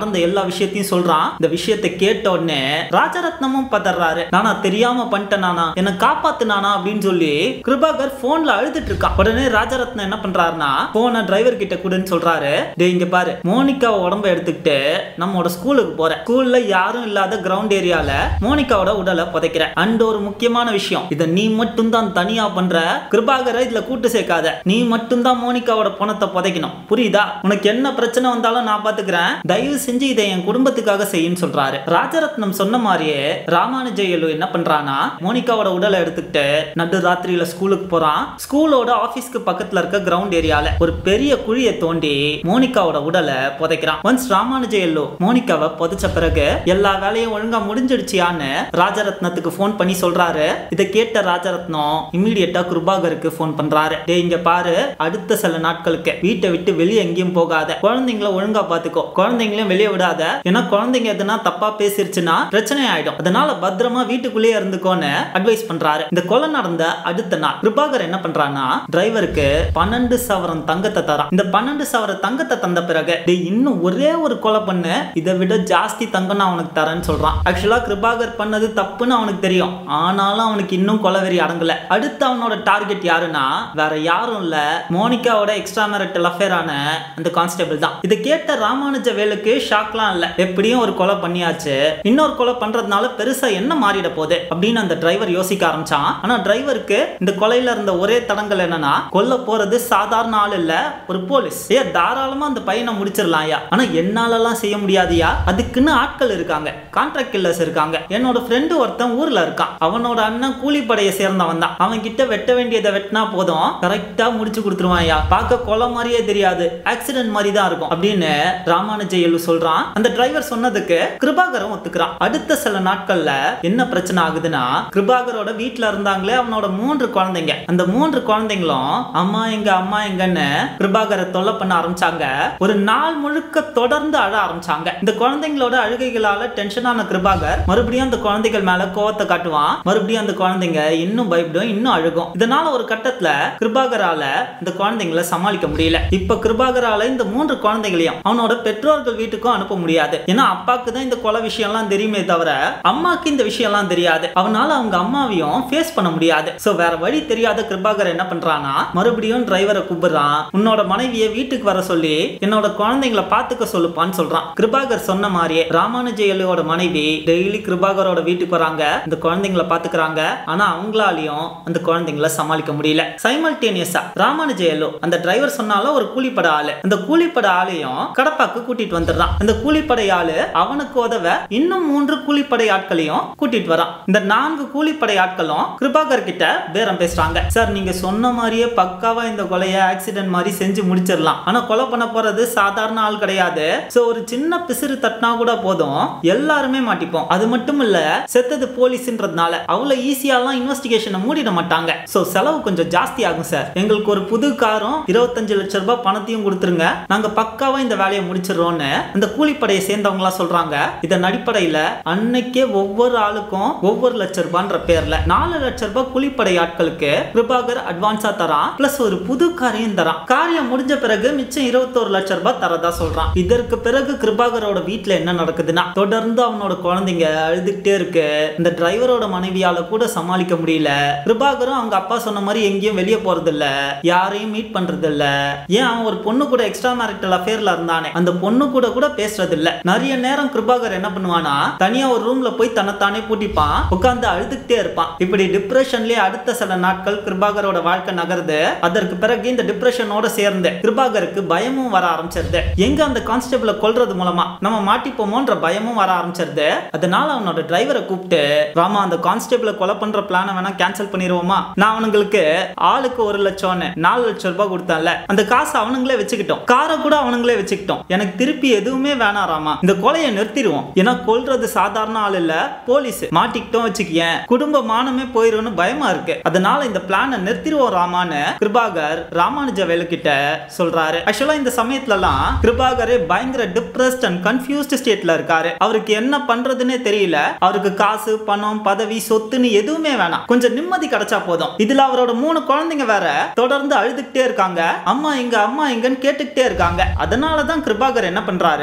விஷயத்தையும் சொல்றான் இந்த விஷயத்தை கேட்ட உடனே ராஜரத்னமும் பதறாரு நானா தெரியாம பண்ணிட்டேன் நானா என்ன காப்பாத்துனானா அப்படின்னு சொல்லி கிருபாகர் போன்ல அழுதுட்டு இருக்கான் உடனே ராஜரத்னம் என்ன பண்றாருன்னா போன டிரைவர் கிட்ட கூடன்னு சொல்றாரு டேய் இங்க பாரு மோனிகாவை உடம்ப எடுத்துக்கிட்டு நம்மளோட ஸ்கூலுக்கு போறேன் ஸ்கூல்ல யாரும் இல்லாத கிரவுண்ட் ஏரியால மோனிகாவோட உடலை புதைக்கிறேன் அண்ட் ஒரு முக்கியமான விஷயம் இதை நீ மட்டும் தான் தனியா பண்ற கிருபாகரை இதுல கூட்டு சேர்க்காத நீ மட்டும் தான் மோனிகாவோட பணத்தை புதைக்கணும் புரியுதா உனக்கு என்ன பிரச்சனை வந்தாலும் நான் பாத்துக்கிறேன் தயவு செஞ்சு இதை என் குடும்பத்துக்காக செய்யுன்னு சொல்றாரு ராஜரத்னம் சொன்ன மாதிரியே ராமானுஜயலு என்ன பண்றானா மோனிகாவோட உடலை எடுத்துக்கிட்டு நடு ராத்திரியில ஸ்கூலுக்கு போறான் ஸ்கூலோட ஆபீஸ்க்கு பக்கத்துல இருக்க கிரவுண்ட் ஏரியால ஒரு பெரிய குழியை தோண்டி மோனிகாவோட உடலை புதைக்கிறான் ஒன்ஸ் ராமானுஜயல்லு மோனிகாவை புதைச்ச பிறகு எல்லா வேலையும் ஒழுங்கா முடிஞ்சிடுச்சியான்னு ராஜரத்னத்துக்கு ஃபோன் பண்ணி சொல்றாரு இதை கேட்ட ராஜரத்னம் இம்மீடியட்டா கிருபாகருக்கு ஃபோன் பண்றாரு டேய் இங்க பாரு அடுத்த சில நாட்களுக்கு வீட்டை விட்டு வெளியே எங்கேயும் போகாத குழந்தைங்கள ஒழுங்கா பாத்துக்கோ குழந்தைங்களையும் வெளியே விடாத ஏன்னா குழந்தைங்க எதுனா தப்பா பேசிருச்சுன்னா பிரச்சனை ஆயிடும் அதனால பத்திரமா வீட்டுக்குள்ளேயே இருந்துக்கோன்னு அட்வைஸ் பண்றாரு இந்த கொலை நடந்த அடுத்த நாள் கிருபாகர் என்ன பண்றான்னா டிரைவருக்கு பன்னெண்டு சவரம் தங்கத்தை தரான் இந்த பன்னெண்டு சவர தங்கத்தை தந்த பிறகு டேய் இன்னும் ஒரே ஒரு கொலை பண்ணு இதை விட ஜாஸ்தி தங்கம் நான் உனக்கு தரேன்னு சொல்றான் ஆக்சுவலா கிருபாகர் பண்ணது தப்புன்னு அவனுக்கு தெரியும் ஆனாலும் அவனுக்கு இன்னும் கொலவெறி அடங்கல அடுத்து அவனோட டார்கெட் யாருன்னா வேற யாரும் இல்ல மோனிகாவோட எக்ஸ்ட்ரா மேரிட்டல் அஃபேரான அந்த கான்ஸ்டபிள் தான் இதை கேட்ட ராமானுஜ வேலுக்கு ஷாக்லாம் இல்ல எப்படியும் ஒரு கொலை பண்ணியாச்சு இன்னொரு கொலை பண்றதுனால பெருசா என்ன மாறிட போகுது அப்படின்னு அந்த டிரைவர் யோசிக்க ஆரம்பிச்சான் ஆனா டிரைவருக்கு இந்த கொலையில இருந்த ஒரே தடங்கள் என்னன்னா கொல்ல போறது சாதாரண ஆள் இல்ல ஒரு போலீஸ் ஏ தாராளமா அந்த பையனை முடிச்சிடலாம் ஐயா ஆனா என்னாலலாம் செய்ய முடியாதுயா அதுக்குன்னு ஆட்கள் இருக்காங்க கான்ட்ராக்ட் கில்லர்ஸ் இருக்காங்க என்னோட ஃப்ரெண்டு ஒருத்தன் ஊர்ல இருக்கான் அவனோட அண்ணன் கூலிப்படையை சேர்ந்தவன் தான் அவன் கிட்ட வெட்ட வேண்டியதை வெட்டினா போதும் கரெக்டா முடிச்சு கொடுத்துருவான் ஐயா பார்க்க கொலை மாதிரியே தெரியாது ஆக்சிடென்ட் மாதிரி தான் இருக்கும் அப்படின்னு ராமானுஜயலு சொல்றான் அந்த டிரைவர் சொன்னதுக்கு கிருபாகரும் ஒத்துக்கிறான் அடுத்த சில நாட்கள்ல என்ன பிரச்சனை ஆகுதுன்னா கிருபாகரோட வீட்ல இருந்தாங்களே அவனோட மூன்று குழந்தைங்க அந்த மூன்று குழந்தைங்களும் அம்மா எங்க அம்மா எங்கன்னு கிருபாகரை தொல்லை பண்ண ஆரம்பிச்சாங்க ஒரு நாள் முழுக்க தொடர்ந்து அழ ஆரம்பிச்சாங்க இந்த குழந்தைங்களோட அழுகைகளால டென்ஷனான கிருபாகர் மறுபடியும் அந்த குழந்தைகள் மேல கோவத்தை காட்டுவான் மறுபடியும் அந்த குழந்தைங்க இன்னும் பயப்படும் இன்னும் அழுகும் இதனால ஒரு கட்டத்துல கிருபாகரால இந்த குழந்தைங்களை சமாளிக்க முடியல இப்ப கிருபாகரால இந்த மூன்று குழந்தைகளையும் அவனோட பெற்றோர்கள் வீட்டுக்கும் அனுப்ப முடியாது ஏன்னா அப்பாக்கு தான் இந்த கொலை விஷயம்லாம் தெரியுமே தவிர அம்மாக்கு இந்த விஷயம்லாம் தெரியாது அவனால அவங்க அம்மாவையும் ஃபேஸ் பண்ண முடியாது சோ வேற வழி தெரியாத கிருபாகர் என்ன பண்றானா மறுபடியும் டிரைவரை கூப்பிடுறான் உன்னோட மனைவியை வீட்டுக்கு வர சொல்லி என்னோட குழந்தைங்களை பாத்துக்க சொல்லுப்பான்னு சொல்றான் கிருபாகர் சொன்ன மாதிரியே ராமானுஜயலியோட மனைவி டெய்லி கிருபாகரோட வீட்டுக்கு வராங்க இந்த குழந்தைங்களை பாத்துக்கிறாங்க ஆனா அவங்களாலையும் அந்த குழந்தைங்களை சமாளிக்க முடியல சைமல்டேனியஸா ராமானுஜயலு அந்த டிரைவர் சொன்னாலும் ஒரு கூலிப்பட ஆளு அந்த கூலிப்பட ஆளையும் கடப்பாக்கு கூட்டிட்டு வந்துடுறான் அந்த கூலிப்படை ஆளு அவனுக்கு உதவ இன்னும் மூன்று கூலிப்படை ஆட்களையும் கூட்டிட்டு வரான் இந்த நான்கு கூலிப்படை ஆட்களும் கிருபாகர் கிட்ட பேரம் பேசுறாங்க சார் நீங்க சொன்ன மாதிரியே பக்காவா இந்த கொலையை ஆக்சிடென்ட் மாதிரி செஞ்சு முடிச்சிடலாம் ஆனா கொலை பண்ண போறது சாதாரண ஆள் கிடையாது சோ ஒரு சின்ன பிசிறு தட்டினா கூட போதும் எல்லாருமே மாட்டிப்போம் அது மட்டும் இல்ல செத்தது போலீஸ்ன்றதுனால அவ்வளவு ஈஸியாலாம் இன்வெஸ்டிகேஷனை மூடிட மாட்டாங்க சோ செலவு கொஞ்சம் ஜாஸ்தி ஆகும் சார் எங்களுக்கு ஒரு புது காரும் இருபத்தஞ்சு லட்சம் ரூபாய் பணத்தையும் கொடுத்துருங்க நாங்க பக்காவா இந்த வேலையை முடிச்சிடுறோம்னு அந்த கூலிப்படையை சேர்ந்தவங்களா சொல்றாங்க இதன் அடிப்படையில அன்னைக்கே ஒவ்வொரு ஆளுக்கும் ஒவ்வொரு லட்சம் ரூபான்ற பேர்ல நாலு லட்சம் ரூபாய் கூலிப்படை ஆட்களுக்கு கிருபாகர் அட்வான்ஸா தரான் பிளஸ் ஒரு புது காரையும் தரான் காரியம் முடிஞ்ச பிறகு மிச்சம் இருபத்தோரு லட்சம் ரூபாய் தரதா சொல்றான் இதற்கு பிறகு கிருபாகரோட வீட்டுல என்ன நடக்குதுன்னா தொடர்ந்து அவனோட குழந்தைங்க அழுதுகிட்டே இருக்கு இந்த டிரைவரோட மனைவியால கூட சமாளிக்க முடியல கிருபாகரும் அவங்க அப்பா சொன்ன மாதிரி எங்கேயும் வெளியே போறது இல்ல யாரையும் மீட் பண்றது இல்ல ஏன் அவன் ஒரு பொண்ணு கூட எக்ஸ்ட்ரா மேரிட்டல் அஃபேர்ல இருந்தானே அந்த பொண்ணு கூட கூட பேசுறது இல்ல நிறைய நேரம் கிருபாகர் என்ன பண்ணுவானா தனியா ஒரு ரூம்ல போய் தன்னைத்தானே பூட்டிப்பான் உட்கார்ந்து அழுதுகிட்டே இருப்பான் இப்படி டிப்ரெஷன்லயே அடுத்த சில நாட்கள் கிருபாகரோட வாழ்க்கை நகருது அதற்கு பிறகு இந்த டிப்ரெஷனோட சேர்ந்து கிருபாகருக்கு பயமும் வர ஆரம்பிச்சிருது எங்க அந்த கான்ஸ்டபிளை கொல்றது மூலமா நம்ம மாட்டிப்போமோன்ற பயமும் வர ஆரம்பிச்சிருது அதனால அவனோட டிரைவரை கூப்பிட்டு ராமா அந்த கான்ஸ்டபிளை கொலை பண்ற பிளானை வேணா கேன்சல் பண்ணிடுவோமா நான் அவனுங்களுக்கு ஆளுக்கு ஒரு லட்சம்னு நாலு லட்சம் ரூபாய் கொடுத்தான்ல அந்த காசை அவனுங்களே வச்சுக்கிட்டோம் காரை கூட அவனுங்களே வச்சுக்கிட்டோம் எனக்கு திருப்பி எதுவுமே வேணாம் ராமா இந்த கொலையை நிறுத்திடுவோம் ஏன்னா கொல்றது சாதாரண ஆள் இல்ல போலீஸ் மாட்டிக்கிட்டோம் வச்சுக்கியேன் குடும்ப மானமே போயிரும்னு பயமா இருக்கு அதனால இந்த பிளானை நிறுத்திடுவோம் ராமான்னு கிருபாகர் ராமானுஜ வேலுக்கிட்ட சொல்றாரு ஆக்சுவலா இந்த சமயத்துலலாம் கிருபாகரே பயங்கர டிப்ரெஸ்ட் அண்ட் கன்ஃபியூஸ்ட் ஸ்டேட்ல இருக்காரு அவருக்கு என்ன பண்றதுன்னே தெரியல அவருக்கு காசு பணம் பதவி சொத்துன்னு எதுவுமே வேணாம் கொஞ்சம் நிம்மதி கிடைச்சா போதும் இதுல அவரோட மூணு குழந்தைங்க வேற தொடர்ந்து அழுதுகிட்டே இருக்காங்க அம்மா எங்க அம்மா எங்கன்னு கேட்டுக்கிட்டே இருக்காங்க அதனாலதான் கிருபாகர் என்ன பண்றாரு அந்த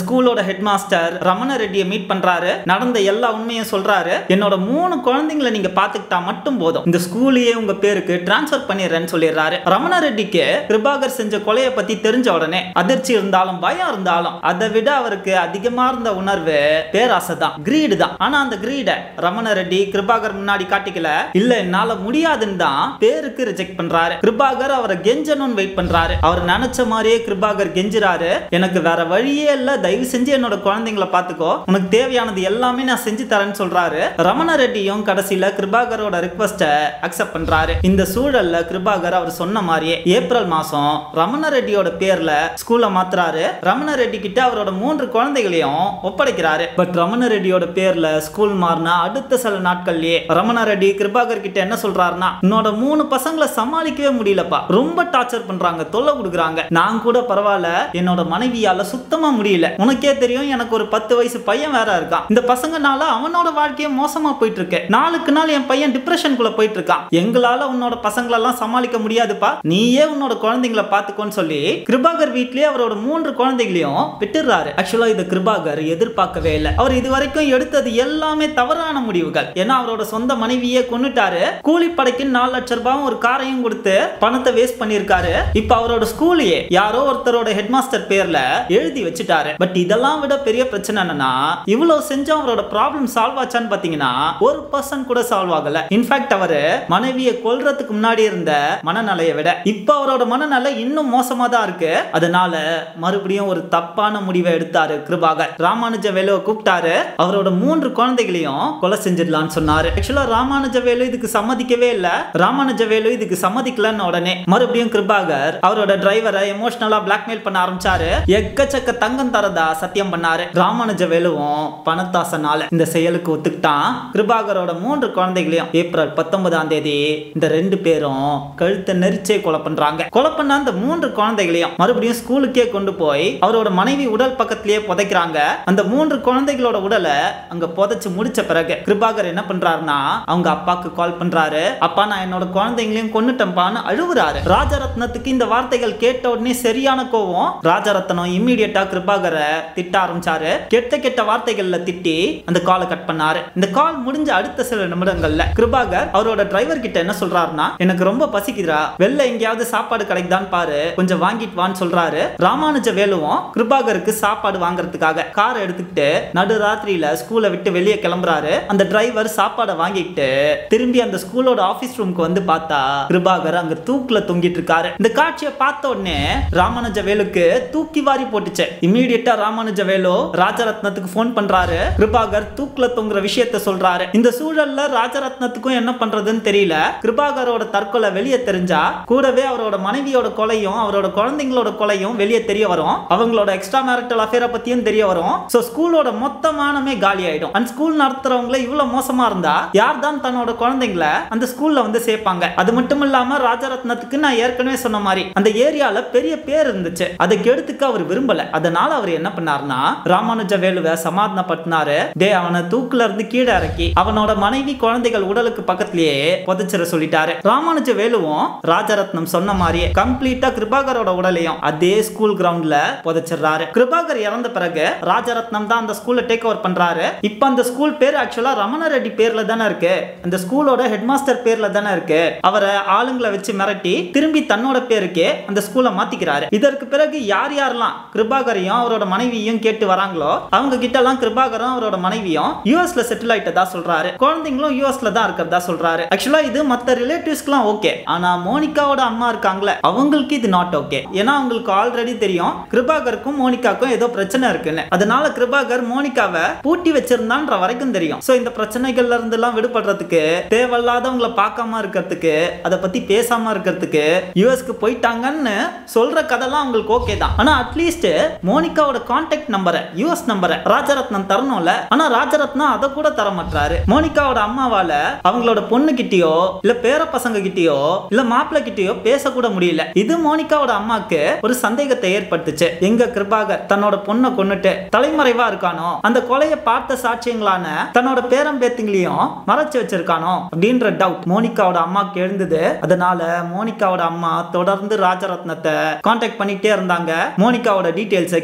ஸ்கூலோட ஹெட் மாஸ்டர் ரமண ரெட்டியை மீட் பண்றாரு நடந்த எல்லா உண்மையும் சொல்றாரு என்னோட மூணு குழந்தைங்களை நீங்க பாத்துக்கிட்டா மட்டும் போதும் இந்த ஸ்கூலையே உங்க பேருக்கு டிரான்ஸ்ஃபர் பண்ணிடுறேன்னு சொல்லிடுறாரு ரமண ரெட்டிக்கு கிருபாகர் செஞ்ச கொலையை பத்தி தெரிஞ்ச உடனே அதிர்ச்சி இருந்தாலும் பயம் இருந்தாலும் அதை விட அவருக்கு அதிகமா இருந்த உணர்வு பேராசை தான் கிரீடு தான் ஆனா அந்த கிரீட ரமண ரெட்டி கிருபாகர் முன்னாடி காட்டிக்கல இல்ல என்னால முடியாதுன்னு தான் பேருக்கு ரிஜெக்ட் பண்றாரு கிருபாகர் அவரை கெஞ்சணும்னு வெயிட் பண்றாரு அவர் நினைச்ச மாதிரியே கிருபாகர் கெஞ்சுறாரு எனக்கு வேற வழியே இல்ல தயவு செஞ்சு என்னோட குழந்தைங்களை பாத்துக்கோ உனக்கு தேவையானது எல்லாமே நான் செஞ்சு தரேன்னு சொல்றாரு ரமண ரெட்டியும் கடைசியில கிருபாகரோட ரிக்வஸ்ட அக்செப்ட் பண்றாரு இந்த சூழல்ல கிருபாகர் அவர் சொன்ன மாதிரியே ஏப்ரல் மாசம் ரமண ரெட்டியோட பேர்ல ஸ்கூல்ல மாத்துறாரு ரமண ரெட்டி கிட்ட அவரோட மூன்று குழந்தைகளையும் ஒப்படைக்கிறாரு பட் ரமண ரெட்டியோட பேர்ல ஸ்கூல் மாறினா அடுத்த சில நாட்கள்லயே ரமண ரெட்டி கிருபாகர் கிட்ட என்ன சொல்றாருன்னா உன்னோட மூணு பசங்களை சமாளிக்கவே முடியலப்பா ரொம்ப டார்ச்சர் பண்றாங்க தொல்லை கொடுக்குறாங்க நான் கூட பரவாயில்ல என்னோட மனைவியால சுத்தமா முடியல உனக்கே தெரியும் எனக்கு ஒரு பத்து வயசு பையன் வேற இருக்கான் இந்த பசங்கனால அவனோட வாழ்க்கையே மோசமா போயிட்டு இருக்கு நாளுக்கு நாள் என் பையன் டிப்ரெஷனுக்குள்ள போயிட்டு இருக்கான் எங்களால உன்னோட பசங்களெல்லாம் சமாளிக்க முடியாதுப்பா நீயே உன்னோட குழந்தைங்களை பாத்துக்கோன்னு சொல்லி கிருபாகர் வீட்லயே அவரோட மூன்று குழந்தைகளையும் விட்டுறாரு ஆக்சுவலா இதை கிருபாகர் எதிர்பார்க்கவே இல்லை அவர் இது வரைக்கும் எடுத்தது எல்லாமே தவறான முடிவுகள் ஏன்னா அவரோட சொந்த மனைவியே கொன்னுட்டாரு கூலிப்படைக்கு நாலு லட்சம் ரூபாயும் ஒரு காரையும் கொடுத்து பணத்தை வேஸ்ட் பண்ணிருக்காரு இப்ப அவரோட ஸ்கூலையே யாரோ ஒருத்தரோட ஹெட் மாஸ்டர் பேர்ல எழுதி வச்சுட்டாரு பட் இதெல்லாம் விட பெரிய பிரச்சனை என்னன்னா இவ்வளவு செஞ்சும் அவரோட ப்ராப்ளம் சால்வ் ஆச்சான்னு பாத்தீங்கன்னா ஒரு பர்சன் கூட சால்வ் ஆகல இன்ஃபேக்ட் அவரு மனைவியை கொல்றதுக்கு முன்னாடி இருந்த மனநிலையை விட இப்ப அவரோட மனநிலை இன்னும் மோசமா தான் இருக்கு அதனால மறுபடியும் ஒரு தப்பான முடிவை எடுத்தாரு கிருபாகர் ராமானுஜ வேலுவை கூப்பிட்டாரு அவரோட மூன்று குழந்தைகளையும் கொலை செஞ்சிடலாம்னு சொன்னாரு ஆக்சுவலா ராமானுஜ வேலு இதுக்கு சம்மதிக்கவே இல்ல ராமானுஜ வேலு இதுக்கு சம்மதிக்கலன்னு உடனே மறுபடியும் கிருபாகர் அவரோட டிரைவரை எமோஷனலா பிளாக்மெயில் பண்ண ஆரம்பிச்சாரு எக்கச்சக்க தங்கம் தரதா சத்தியம் பண்ணாரு ராமானுஜ வேலுவும் பணத்தாசனால இந்த செயலுக்கு ஒத்துக்கிட்டான் கிருபாகரோட மூன்று குழந்தைகளையும் ஏப்ரல் பத்தொன்பதாம் தேதி இந்த ரெண்டு பேரும் கழுத்தை நெரிச்சே கொலை பண்றாங்க கொலை பண்ண அந்த மூன்று குழந்தைகளையும் மறுபடியும் ஸ்கூலுக்கே கொண்டு போய் அவரோட மனைவி உடல் பக்கத்திலேயே புதைக்கிறாங்க அந்த மூன்று குழந்தைகளோட உடலை அங்க புதைச்சு முடிச்ச பிறகு கிருபாகர் என்ன பண்றாருன்னா அவங்க அப்பாக்கு கால் பண்றாரு அப்பா நான் என்னோட குழந்தைங்களையும் கொன்னுட்டேன்ப்பான்னு அழுவுறாரு ராஜரத்னத்துக்கு இந்த வார்த்தைகள் கேட்ட உடனே சரியான கோவம் ராஜரத்னம் இம்மீடியட்டா கிருபாகரை திட்ட ஆரம்பிச்சாரு கெட்ட கெட்ட வார்த்தைகள்ல திட்டி அந்த காலை கட் பண்ணாரு இந்த கால் முடிஞ்ச அடுத்த சில நிமிடங்கள்ல கிருபாகர் அவரோட டிரைவர் கிட்ட என்ன சொல்றாருன்னா எனக்கு ரொம்ப பசிக்குதுடா வெளில எங்கேயாவது சாப்பாடு கிடைக்குதான்னு பாரு கொஞ்சம் வாங்கிட்டு வான்னு சொல்றாரு ராமானுஜ வேலுவும் கிருபாகருக்கு சாப்பாடு வாங்குறதுக்காக காரை எடுத்துக்கிட்டு நடு ராத்திரியில ஸ்கூலை விட்டு வெளியே கிளம்புறாரு அந்த டிரைவர் சாப்பாடை வாங்கிட்டு திரும்பி அந்த ஸ்கூலோட ஆபீஸ் ரூமுக்கு வந்து பார்த்தா கிருபாகர் அங்க தூக்குல தொங்கிட்டு இருக்காரு இந்த காட்சியை பார்த்த உடனே ராமானுஜ வேலுக்கு தூக்கி வாரி போட்டுச்சு இம்மீடியட்டா ராமானுஜ வேலு ராஜரத்னத்துக்கு ஃபோன் பண்றாரு கிருபாகர் தூக்குல தொங்குற விஷயத்த சொல்றாரு இந்த சூழல்ல ராஜரத்னத்துக்கும் என்ன பண்றதுன்னு தெரியல கிருபாகரோட தற்கொலை வெளியே தெரிஞ்சா கூடவே அவரோட மனைவியோட கொலையும் அவரோட குழந்தைங்களோட கொலையும் வெளியே தெரிய வரும் அவங்களோட எக்ஸ்ட்ரா மேரிட்டல் அஃபேரை பத்தியும் தெரிய வரும் சோ ஸ்கூலோட மொத்த மானமே காலி ஆயிடும் அந்த ஸ்கூல் நடத்துறவங்கள இவ்வளவு மோசமா இருந்தா யார் தான் தன்னோட குழந்தைங்களை அந்த ஸ்கூல்ல வந்து சேர்ப்பாங்க அது மட்டும் இல்லாம ராஜரத்னத்துக்கு நான் ஏற்கனவே சொன்ன மாதிரி அந்த ஏரியால பெரிய பேர் இருந்துச்சு அதை கெடுத்துக்க அவர் விரும்பல அதனால அவர் என்ன பண்ணாருன்னா ராமானுஜ வேலுவை சமாதானப்படுத்தினாரு டே அவனை தூக்குல இருந்து கீழே இறக்கி அவனோட மனைவி குழந்தைகள் உடலுக்கு பக்கத்திலேயே புதைச்சிட சொல்லிட்டாரு ராமானுஜ வேலுவும் ராஜரத்னம் சொன்ன மாதிரியே கம்ப்ளீட்டா கிருபாகரோட உடலையும் அதே ஸ்கூல் கிரவுண்ட்ல புதைச்சிடுறாரு கிருபாகர் இறந்த பிறகு ராஜரத்னம் தான் அந்த ஸ்கூல்ல டேக் ஓவர் பண்றாரு இப்ப அந்த ஸ்கூல் பேர் ஆக்சுவலா ரமண ரெட்டி பேர்ல தானே இருக்கு அந்த ஸ்கூலோட ஹெட் மாஸ்டர் பேர்ல தானே இருக்கு அவரை ஆளுங்களை வச்சு மிரட்டி திரும்பி தன்னோட பேருக்கே அந்த ஸ்கூலை மாத்திக்கிறாரு இதற்கு பிறகு யார் யாரெல்லாம் கிருபாகரையும் அவரோட மனைவியும் கேட்டு வராங்களோ அவங்க கிட்ட எல்லாம் கிருபாகரும் அவரோட மனைவியும் யூஎஸ்ல செட்டில் ஆயிட்டதா சொல்றாரு குழந்தைங்களும் யூஎஸ்ல தான் இருக்கிறதா சொல்றாரு ஆக்சுவலா இது மத்த ரிலேட்டிவ்ஸ்க்குலாம் ஓகே ஆனா மோனிகாவோட அம்மா இருக்காங்களே அவங்களுக்கு இது நாட் ஓகே ஏன்னா அவங்களுக்கு ஆல்ரெடி தெரியும் கிருபாகருக்கும் மோனிகாக்கும் ஏதோ பிரச்சனை இருக்குன்னு அதனால கிருபாகர் மோனிகாவை பூட்டி வச்சிருந்தான்ற வரைக்கும் தெரியும் சோ இந்த பிரச்சனைகள்ல இருந்து எல்லாம் விடுபடுறதுக்கு தேவையில்லாதவங்களை பார்க்காம இருக்கிறதுக்கு அதை பத்தி பேசாம இருக்கிறதுக்கு யூஎஸ்க்கு போயிட்டாங்கன்னு சொல்ற கதைலாம் அவங்களுக்கு ஓகே தான் ஆனா அட்லீஸ்ட் மோனிகாவோட கான்டாக்ட் நம்பரை யூஎஸ் நம்பரை ராஜரத்னம் தரணும்ல ஆனா ராஜரத்னம் அதை கூட தர மாட்டாரு மோனிகாவோட அம்மாவால அவங்களோட பொண்ணு கிட்டயோ இல்ல பேர பசங்க கிட்டயோ இல்ல மாப்பிள்ள கிட்டயோ பேசக்கூட முடியல இது மோனிகாவோட அம்மாக்கு ஒரு சந்தேகத்தை ஏற்படுத்துச்சு எங்க கிருபாகர் தன்னோட பொண்ணை கொன்னுட்டு தலைமறைவா இருக்கானோ அந்த கொலையை பார்த்த சாட்சியங்களான தன்னோட பேரம் பேத்திங்களையும் மறைச்சு வச்சிருக்கானோ அப்படின்ற டவுட் மோனிகாவோட அம்மாக்கு எழுந்தது அதனால மோனிகாவோட அம்மா தொடர்ந்து ராஜரத்னத்தை காண்டாக்ட் பண்ணிட்டே இருந்தாங்க மோனிகாவோட டீடைல்ஸை கேட்டுக்கிட்டே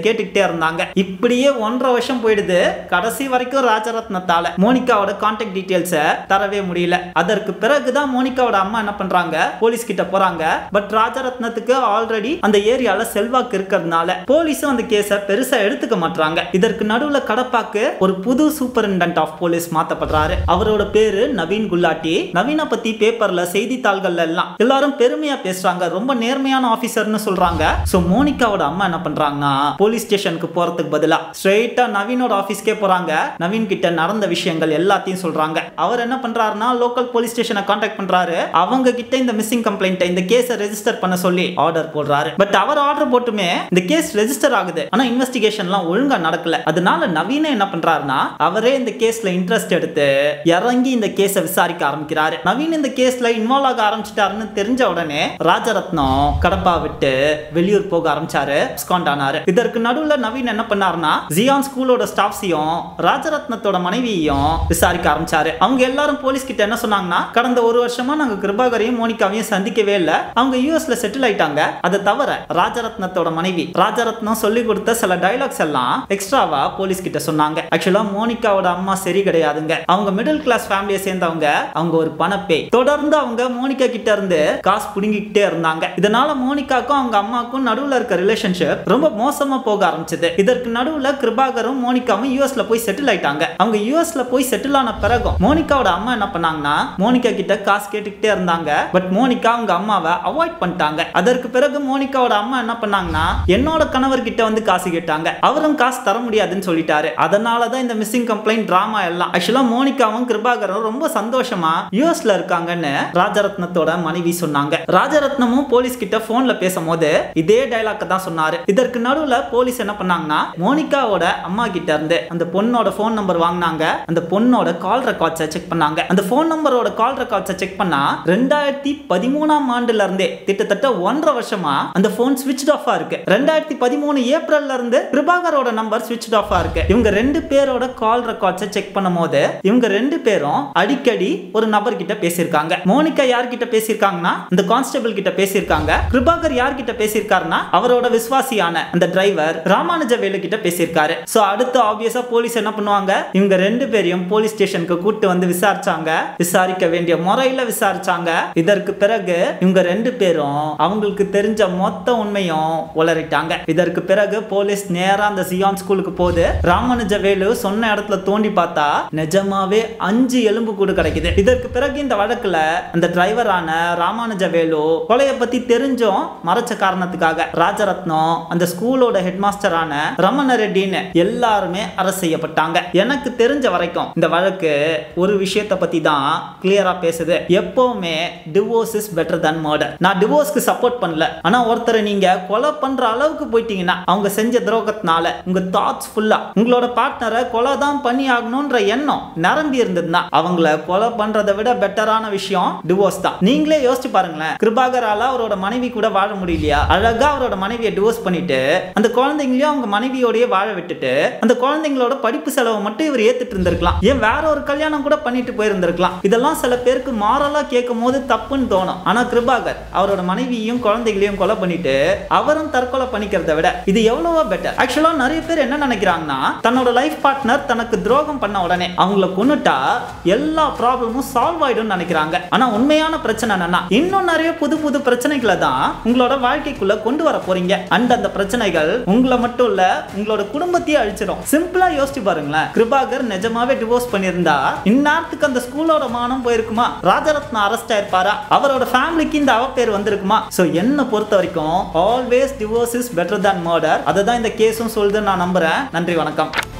இருந்தாங்க இப்படியே ஒன்றரை வருஷம் போயிடுது கடைசி வரைக்கும் ராஜரத்னத்தால மோனிகாவோட கான்டாக்ட் டீடைல்ஸை தரவே முடியல அதற்கு பிறகுதான் மோனிகாவோட அம்மா என்ன பண்றாங்க போலீஸ் கிட்ட போறாங்க பட் ராஜரத்னத்துக்கு ஆல்ரெடி அந்த ஏரியால செல்வாக்கு இருக்கிறதுனால போலீஸும் அந்த கேஸை பெருசா எடுத்துக்க மாட்டாங்க இதற்கு நடுவுல கடப்பாக்கு ஒரு புது சூப்பரிண்டென்ட் ஆஃப் போலீஸ் மாத்தப்படுறாரு அவரோட பேரு நவீன் குல்லாட்டி நவீனை பத்தி பேப்பர்ல செய்தித்தாள்கள்ல எல்லாம் எல்லாரும் பெருமையா பேசுறாங்க ரொம்ப நேர்மையான ஆபீசர்னு சொல்றாங்க சோ மோனிகாவோட அம்மா என்ன பண்றாங்கன்னா போலீஸ் ஸ்டேஷனுக்கு போறதுக்கு பதிலா ஸ்ட்ரெயிட்டா நவீனோட ஆபீஸ்க்கே போறாங்க நவீன் கிட்ட நடந்த விஷயங்கள் எல்லாத்தையும் சொல்றாங்க அவர் என்ன பண்றாருன்னா லோக்கல் போலீஸ் ஸ்டேஷனை கான்டாக்ட் பண்றாரு அவங்க கிட்ட இந்த மிஸ்ஸிங் கம்ப்ளைண்ட் இந்த கேஸை ரெஜிஸ்டர் பண்ண சொல்லி ஆர்டர் போடுறாரு பட் அவர் ஆர்டர் போட்டுமே இந்த கேஸ் ரெஜிஸ்டர் ஆகுது ஆனா இன்வெஸ்டிகேஷன்லாம் ஒழுங்கா நடக்கல அதனால நவீன என்ன பண்றாருன்னா அவரே இந்த கேஸ்ல இன்ட்ரெஸ்ட் எடுத்து இறங்கி இந்த கேஸை விசாரிக்க ஆரம்பிக்கிறாரு நவீன் இந்த கேஸ்ல இன்வால்வ் ஆக ஆரம்பிச்சிட்டாருன்னு தெரிஞ்ச உடனே ராஜரத்னம் கடப்பா விட்டு வெளியூர் போக ஆரம்பிச்சாரு ஸ்காண்ட் ஆனாரு இதற்கு நடுவுல நவீன் என்ன பண்ணாருன்னா ஜியான் ஸ்கூலோட ஸ்டாஃப்ஸையும் ராஜரத்னத்தோட மனைவியையும் விசாரிக்க ஆரம்பிச்சாரு அவங்க எல்லாரும் போலீஸ் கிட்ட என்ன சொன்னாங்கன்னா கடந்த ஒரு வருஷமா நாங்க கிருபாகரையும் மோனிகாவையும் சந்திக்கவே இல்ல அவங்க யூஎஸ்ல செட்டில் ஆயிட்டாங்க அதை தவிர ராஜரத்னத்தோட மனைவி ராஜரத்னம் சொல்லி கொடுத்த சில டைலாக்ஸ் எல்லாம் எக்ஸ்ட்ராவா போலீஸ் கிட்ட சொன்னாங்க ஆக்சுவலா மோனிகாவோட அம்மா சரி கிடையாதுங்க அவங்க மிடில் கிளாஸ் ஃபேமிலியை சேர்ந்தவங்க அவங்க ஒரு பணப்பே தொடர்ந்து அவங்க மோனிகா கிட்ட இருந்து காசு புடுங்கிக்கிட்டே இருந்தாங்க இதனால மோனிகாக்கும் அவங்க அம்மாக்கும் நடுவுல இருக்க ரிலேஷன்ஷிப் ரொம்ப மோசமா போக ஆரம்பிச்சது இதற்கு நடுவுல கிருபாகரும் மோனிகாவும் யூஎஸ்ல போய் செட்டில் ஆயிட்டாங்க அவங்க யூஎஸ்ல போய் செட்டில் ஆன பிறகும் மோனிகாவோட அம்மா என்ன பண்ணாங்கன்னா மோனிகா கிட்ட காசு கேட்டுக்கிட்டே இருந்தாங்க பட் மோனிகா அவங்க அம்மாவை அவாய்ட் பண்ணிட்டாங்க அதற்கு பிறகு மோனிகாவோட அம்மா என்ன பண்ணாங்கன்னா என்னோட கணவர் கிட்ட வந்து காசு கேட்டாங்க அவரும் காசு தர முடியாதுன்னு சொல்லிட்டாரு அதனால தான் இந்த மிஸ்ஸிங் கம்ப்ளைண்ட் டிராமா எல்லாம் ஆக்சுவலா மோனிகாவும் கிருபாகரும் ரொம்ப சந்தோஷமா யூஎஸ்ல இருக்காங்கன்னு ராஜரத்னத்தோட மனைவி சொன்னாங்க ராஜரத்னமும் போலீஸ் கிட்ட போன்ல பேசும்போது இதே டைலாக் தான் சொன்னாரு இதற்கு நடுவுல போலீஸ் என்ன பண்ணாங்கன்னா மோனிகாவோட அம்மா கிட்ட இருந்து அந்த பொண்ணோட போன் நம்பர் வாங்கினாங்க அந்த பொண்ணோட கால் ரெக்கார்ட்ஸை செக் பண்ணாங்க அந்த போன் நம்பரோட கால் ரெக்கார்ட்ஸை செக் பண்ணா ரெண்டாயிரத்தி பதிமூணாம் ஆண்டுல இருந்தே கிட்டத்தட்ட ஒன்றரை வருஷமா அந்த போன் ஸ்விட்ச் ஆஃபா இருக்கு ரெண்டாயிரத்தி பதிமூணு ஏப்ரல்ல இருந்து கிருபாகரோட நம்பர் ஸ்விட்ச் ஆஃபா இருக்கு இவங்க ரெண்டு பேரோட கால் ரெக்கார்ட்ஸை செக் பண்ணும் போது இவங்க ரெண்டு பேரும் அடிக்கடி ஒரு நபர் கிட்ட பேசியிருக்காங்க மோனிகா யார் கிட்ட பேசியிருக்காங்கன்னா இந்த கான்ஸ்டபிள் கிட்ட பேசியிருக்காங்க கிருபாகர் யார் கிட்ட பேசியிருக்காருன்னா அவரோட விசுவாசியான அந்த டிரைவர் ராமானுஜ வேலு கிட்ட பேசியிருக்காரு சோ அடுத்து ஆப்வியஸா போலீஸ் என்ன பண்ணுவாங்க இவங்க ரெண்டு பேரையும் போலீஸ் ஸ்டேஷனுக்கு கூட்டு வந்து விசாரிச்சாங்க விசாரிக்க வேண்டிய முறையில விசாரிச்சாங்க இதற்கு பிறகு இவங்க ரெண்டு பேரும் அவங்களுக்கு தெரிஞ்ச மொத்த உண்மையும் உளறிட்டாங்க இதற்கு பிறகு போலீஸ் நேரா அந்த சியான் ஸ்கூலுக்கு போகுது ராமானுஜ வேலு சொன்ன இடத்துல தோண்டி பார்த்தா நிஜமாவே அஞ்சு எலும்பு கூடு கிடைக்குது இதற்கு பிறகு இந்த வழக்குல அந்த டிரைவரான ராமானுஜ வேலு கொலைய பத்தி தெரிஞ்சும் மறைச்ச காரணத்துக்காக ராஜரத்னம் அந்த ஸ்கூலோட ஹெட் மாஸ்டரான ரமண ரெட்டின்னு எல்லாருமே அரசு செய்யப்பட்டாங்க எனக்கு தெரிஞ்ச வரைக்கும் இந்த வழக்கு ஒரு விஷயத்தை பத்தி தான் கிளியரா பேசுது எப்பவுமே divorce is better than murder நான் டிவோர்ஸ்க்கு சப்போர்ட் பண்ணல ஆனா ஒருத்தரை நீங்க கொலை பண்ற அளவுக்கு போயிட்டீங்கன்னா அவங்க செஞ்ச துரோகத்தினால உங்க தாட்ஸ் ஃபுல்லா உங்களோட பார்ட்னரை கொலை தான் பண்ணி ஆகணும்ன்ற எண்ணம் நிரம்பி இருந்ததுன்னா அவங்கள கொலை பண்றதை விட பெட்டரான விஷயம் டிவோர்ஸ் தான் நீங்களே யோசிச்சு பாருங்களேன் கிருபாகரால அவரோட மனைவி கூட வாழ முடியலையா அழகா அவரோட மனைவியை டிவோர்ஸ் பண்ணிட்டு அந்த குழந்தைங்களையும் அவங்க மனைவியோடய வாழ விட்டுட்டு அந்த குழந்தைங்களோட படிப்பு செலவை மட்டும் இவர் ஏத்துட்டு இருந்திருக்கலாம் ஏன் வேற ஒரு கல்யாணம் கூட பண்ணிட்டு போயிருந்திருக்கலாம் இதெல்லாம் சில பேருக்கு மாறலா கேட்கும் போது தப்புன்னு தோணும் ஆனா கிருபாகர் அவரோட மனைவியையும் குழந்தைகளையும் கொலை பண்ணிட்டு அவரும் தற்கொலை பண்ணிக்கிறத விட இது எவ்வளவோ பெட்டர் ஆக்சுவலா நிறைய பேர் என்ன நினைக்கிறாங்கன்னா தன்னோட லைஃப் பார்ட்னர் தனக்கு துரோகம் பண்ண உடனே அவங்கள கொன்னுட்டா எல்லா ப்ராப்ளமும் சால்வ் ஆயிடும் நினைக்கிறாங்க ஆனா உண்மையான பிரச்சனை என்னன்னா இன்னும் நிறைய புது புது பிரச்சனைகளை தான் உங்களோட வாழ்க்கைக்குள்ள கொண்டு வர போறீங்க அண்ட் அந்த பிரச்சனைகள் உங்களை மட்டும் இல்ல உங்களோட குடும்பத்தையே அழிச்சிடும் சிம்பிளா யோசிச்சு பாருங்களேன் கிருபாகர் நிஜமாவே டிவோர்ஸ் பண்ணியிருந்தா இந்நேரத்துக்கு அந்த ஸ்கூலோட மானம் போயிருக்குமா ராஜரத்னா அரெஸ்ட் ஆயிருப்பாரா அவரோட ஃபேமிலிக்கு இந்த அவப்பேர் வந்திருக்குமா சோ என்ன பொறுத்த வரைக்கும் always divorce is better than murder அதை தான் இந்த கேஸும் சொல்லுதுன்னு நான் நம்புறேன் நன்றி வணக்கம்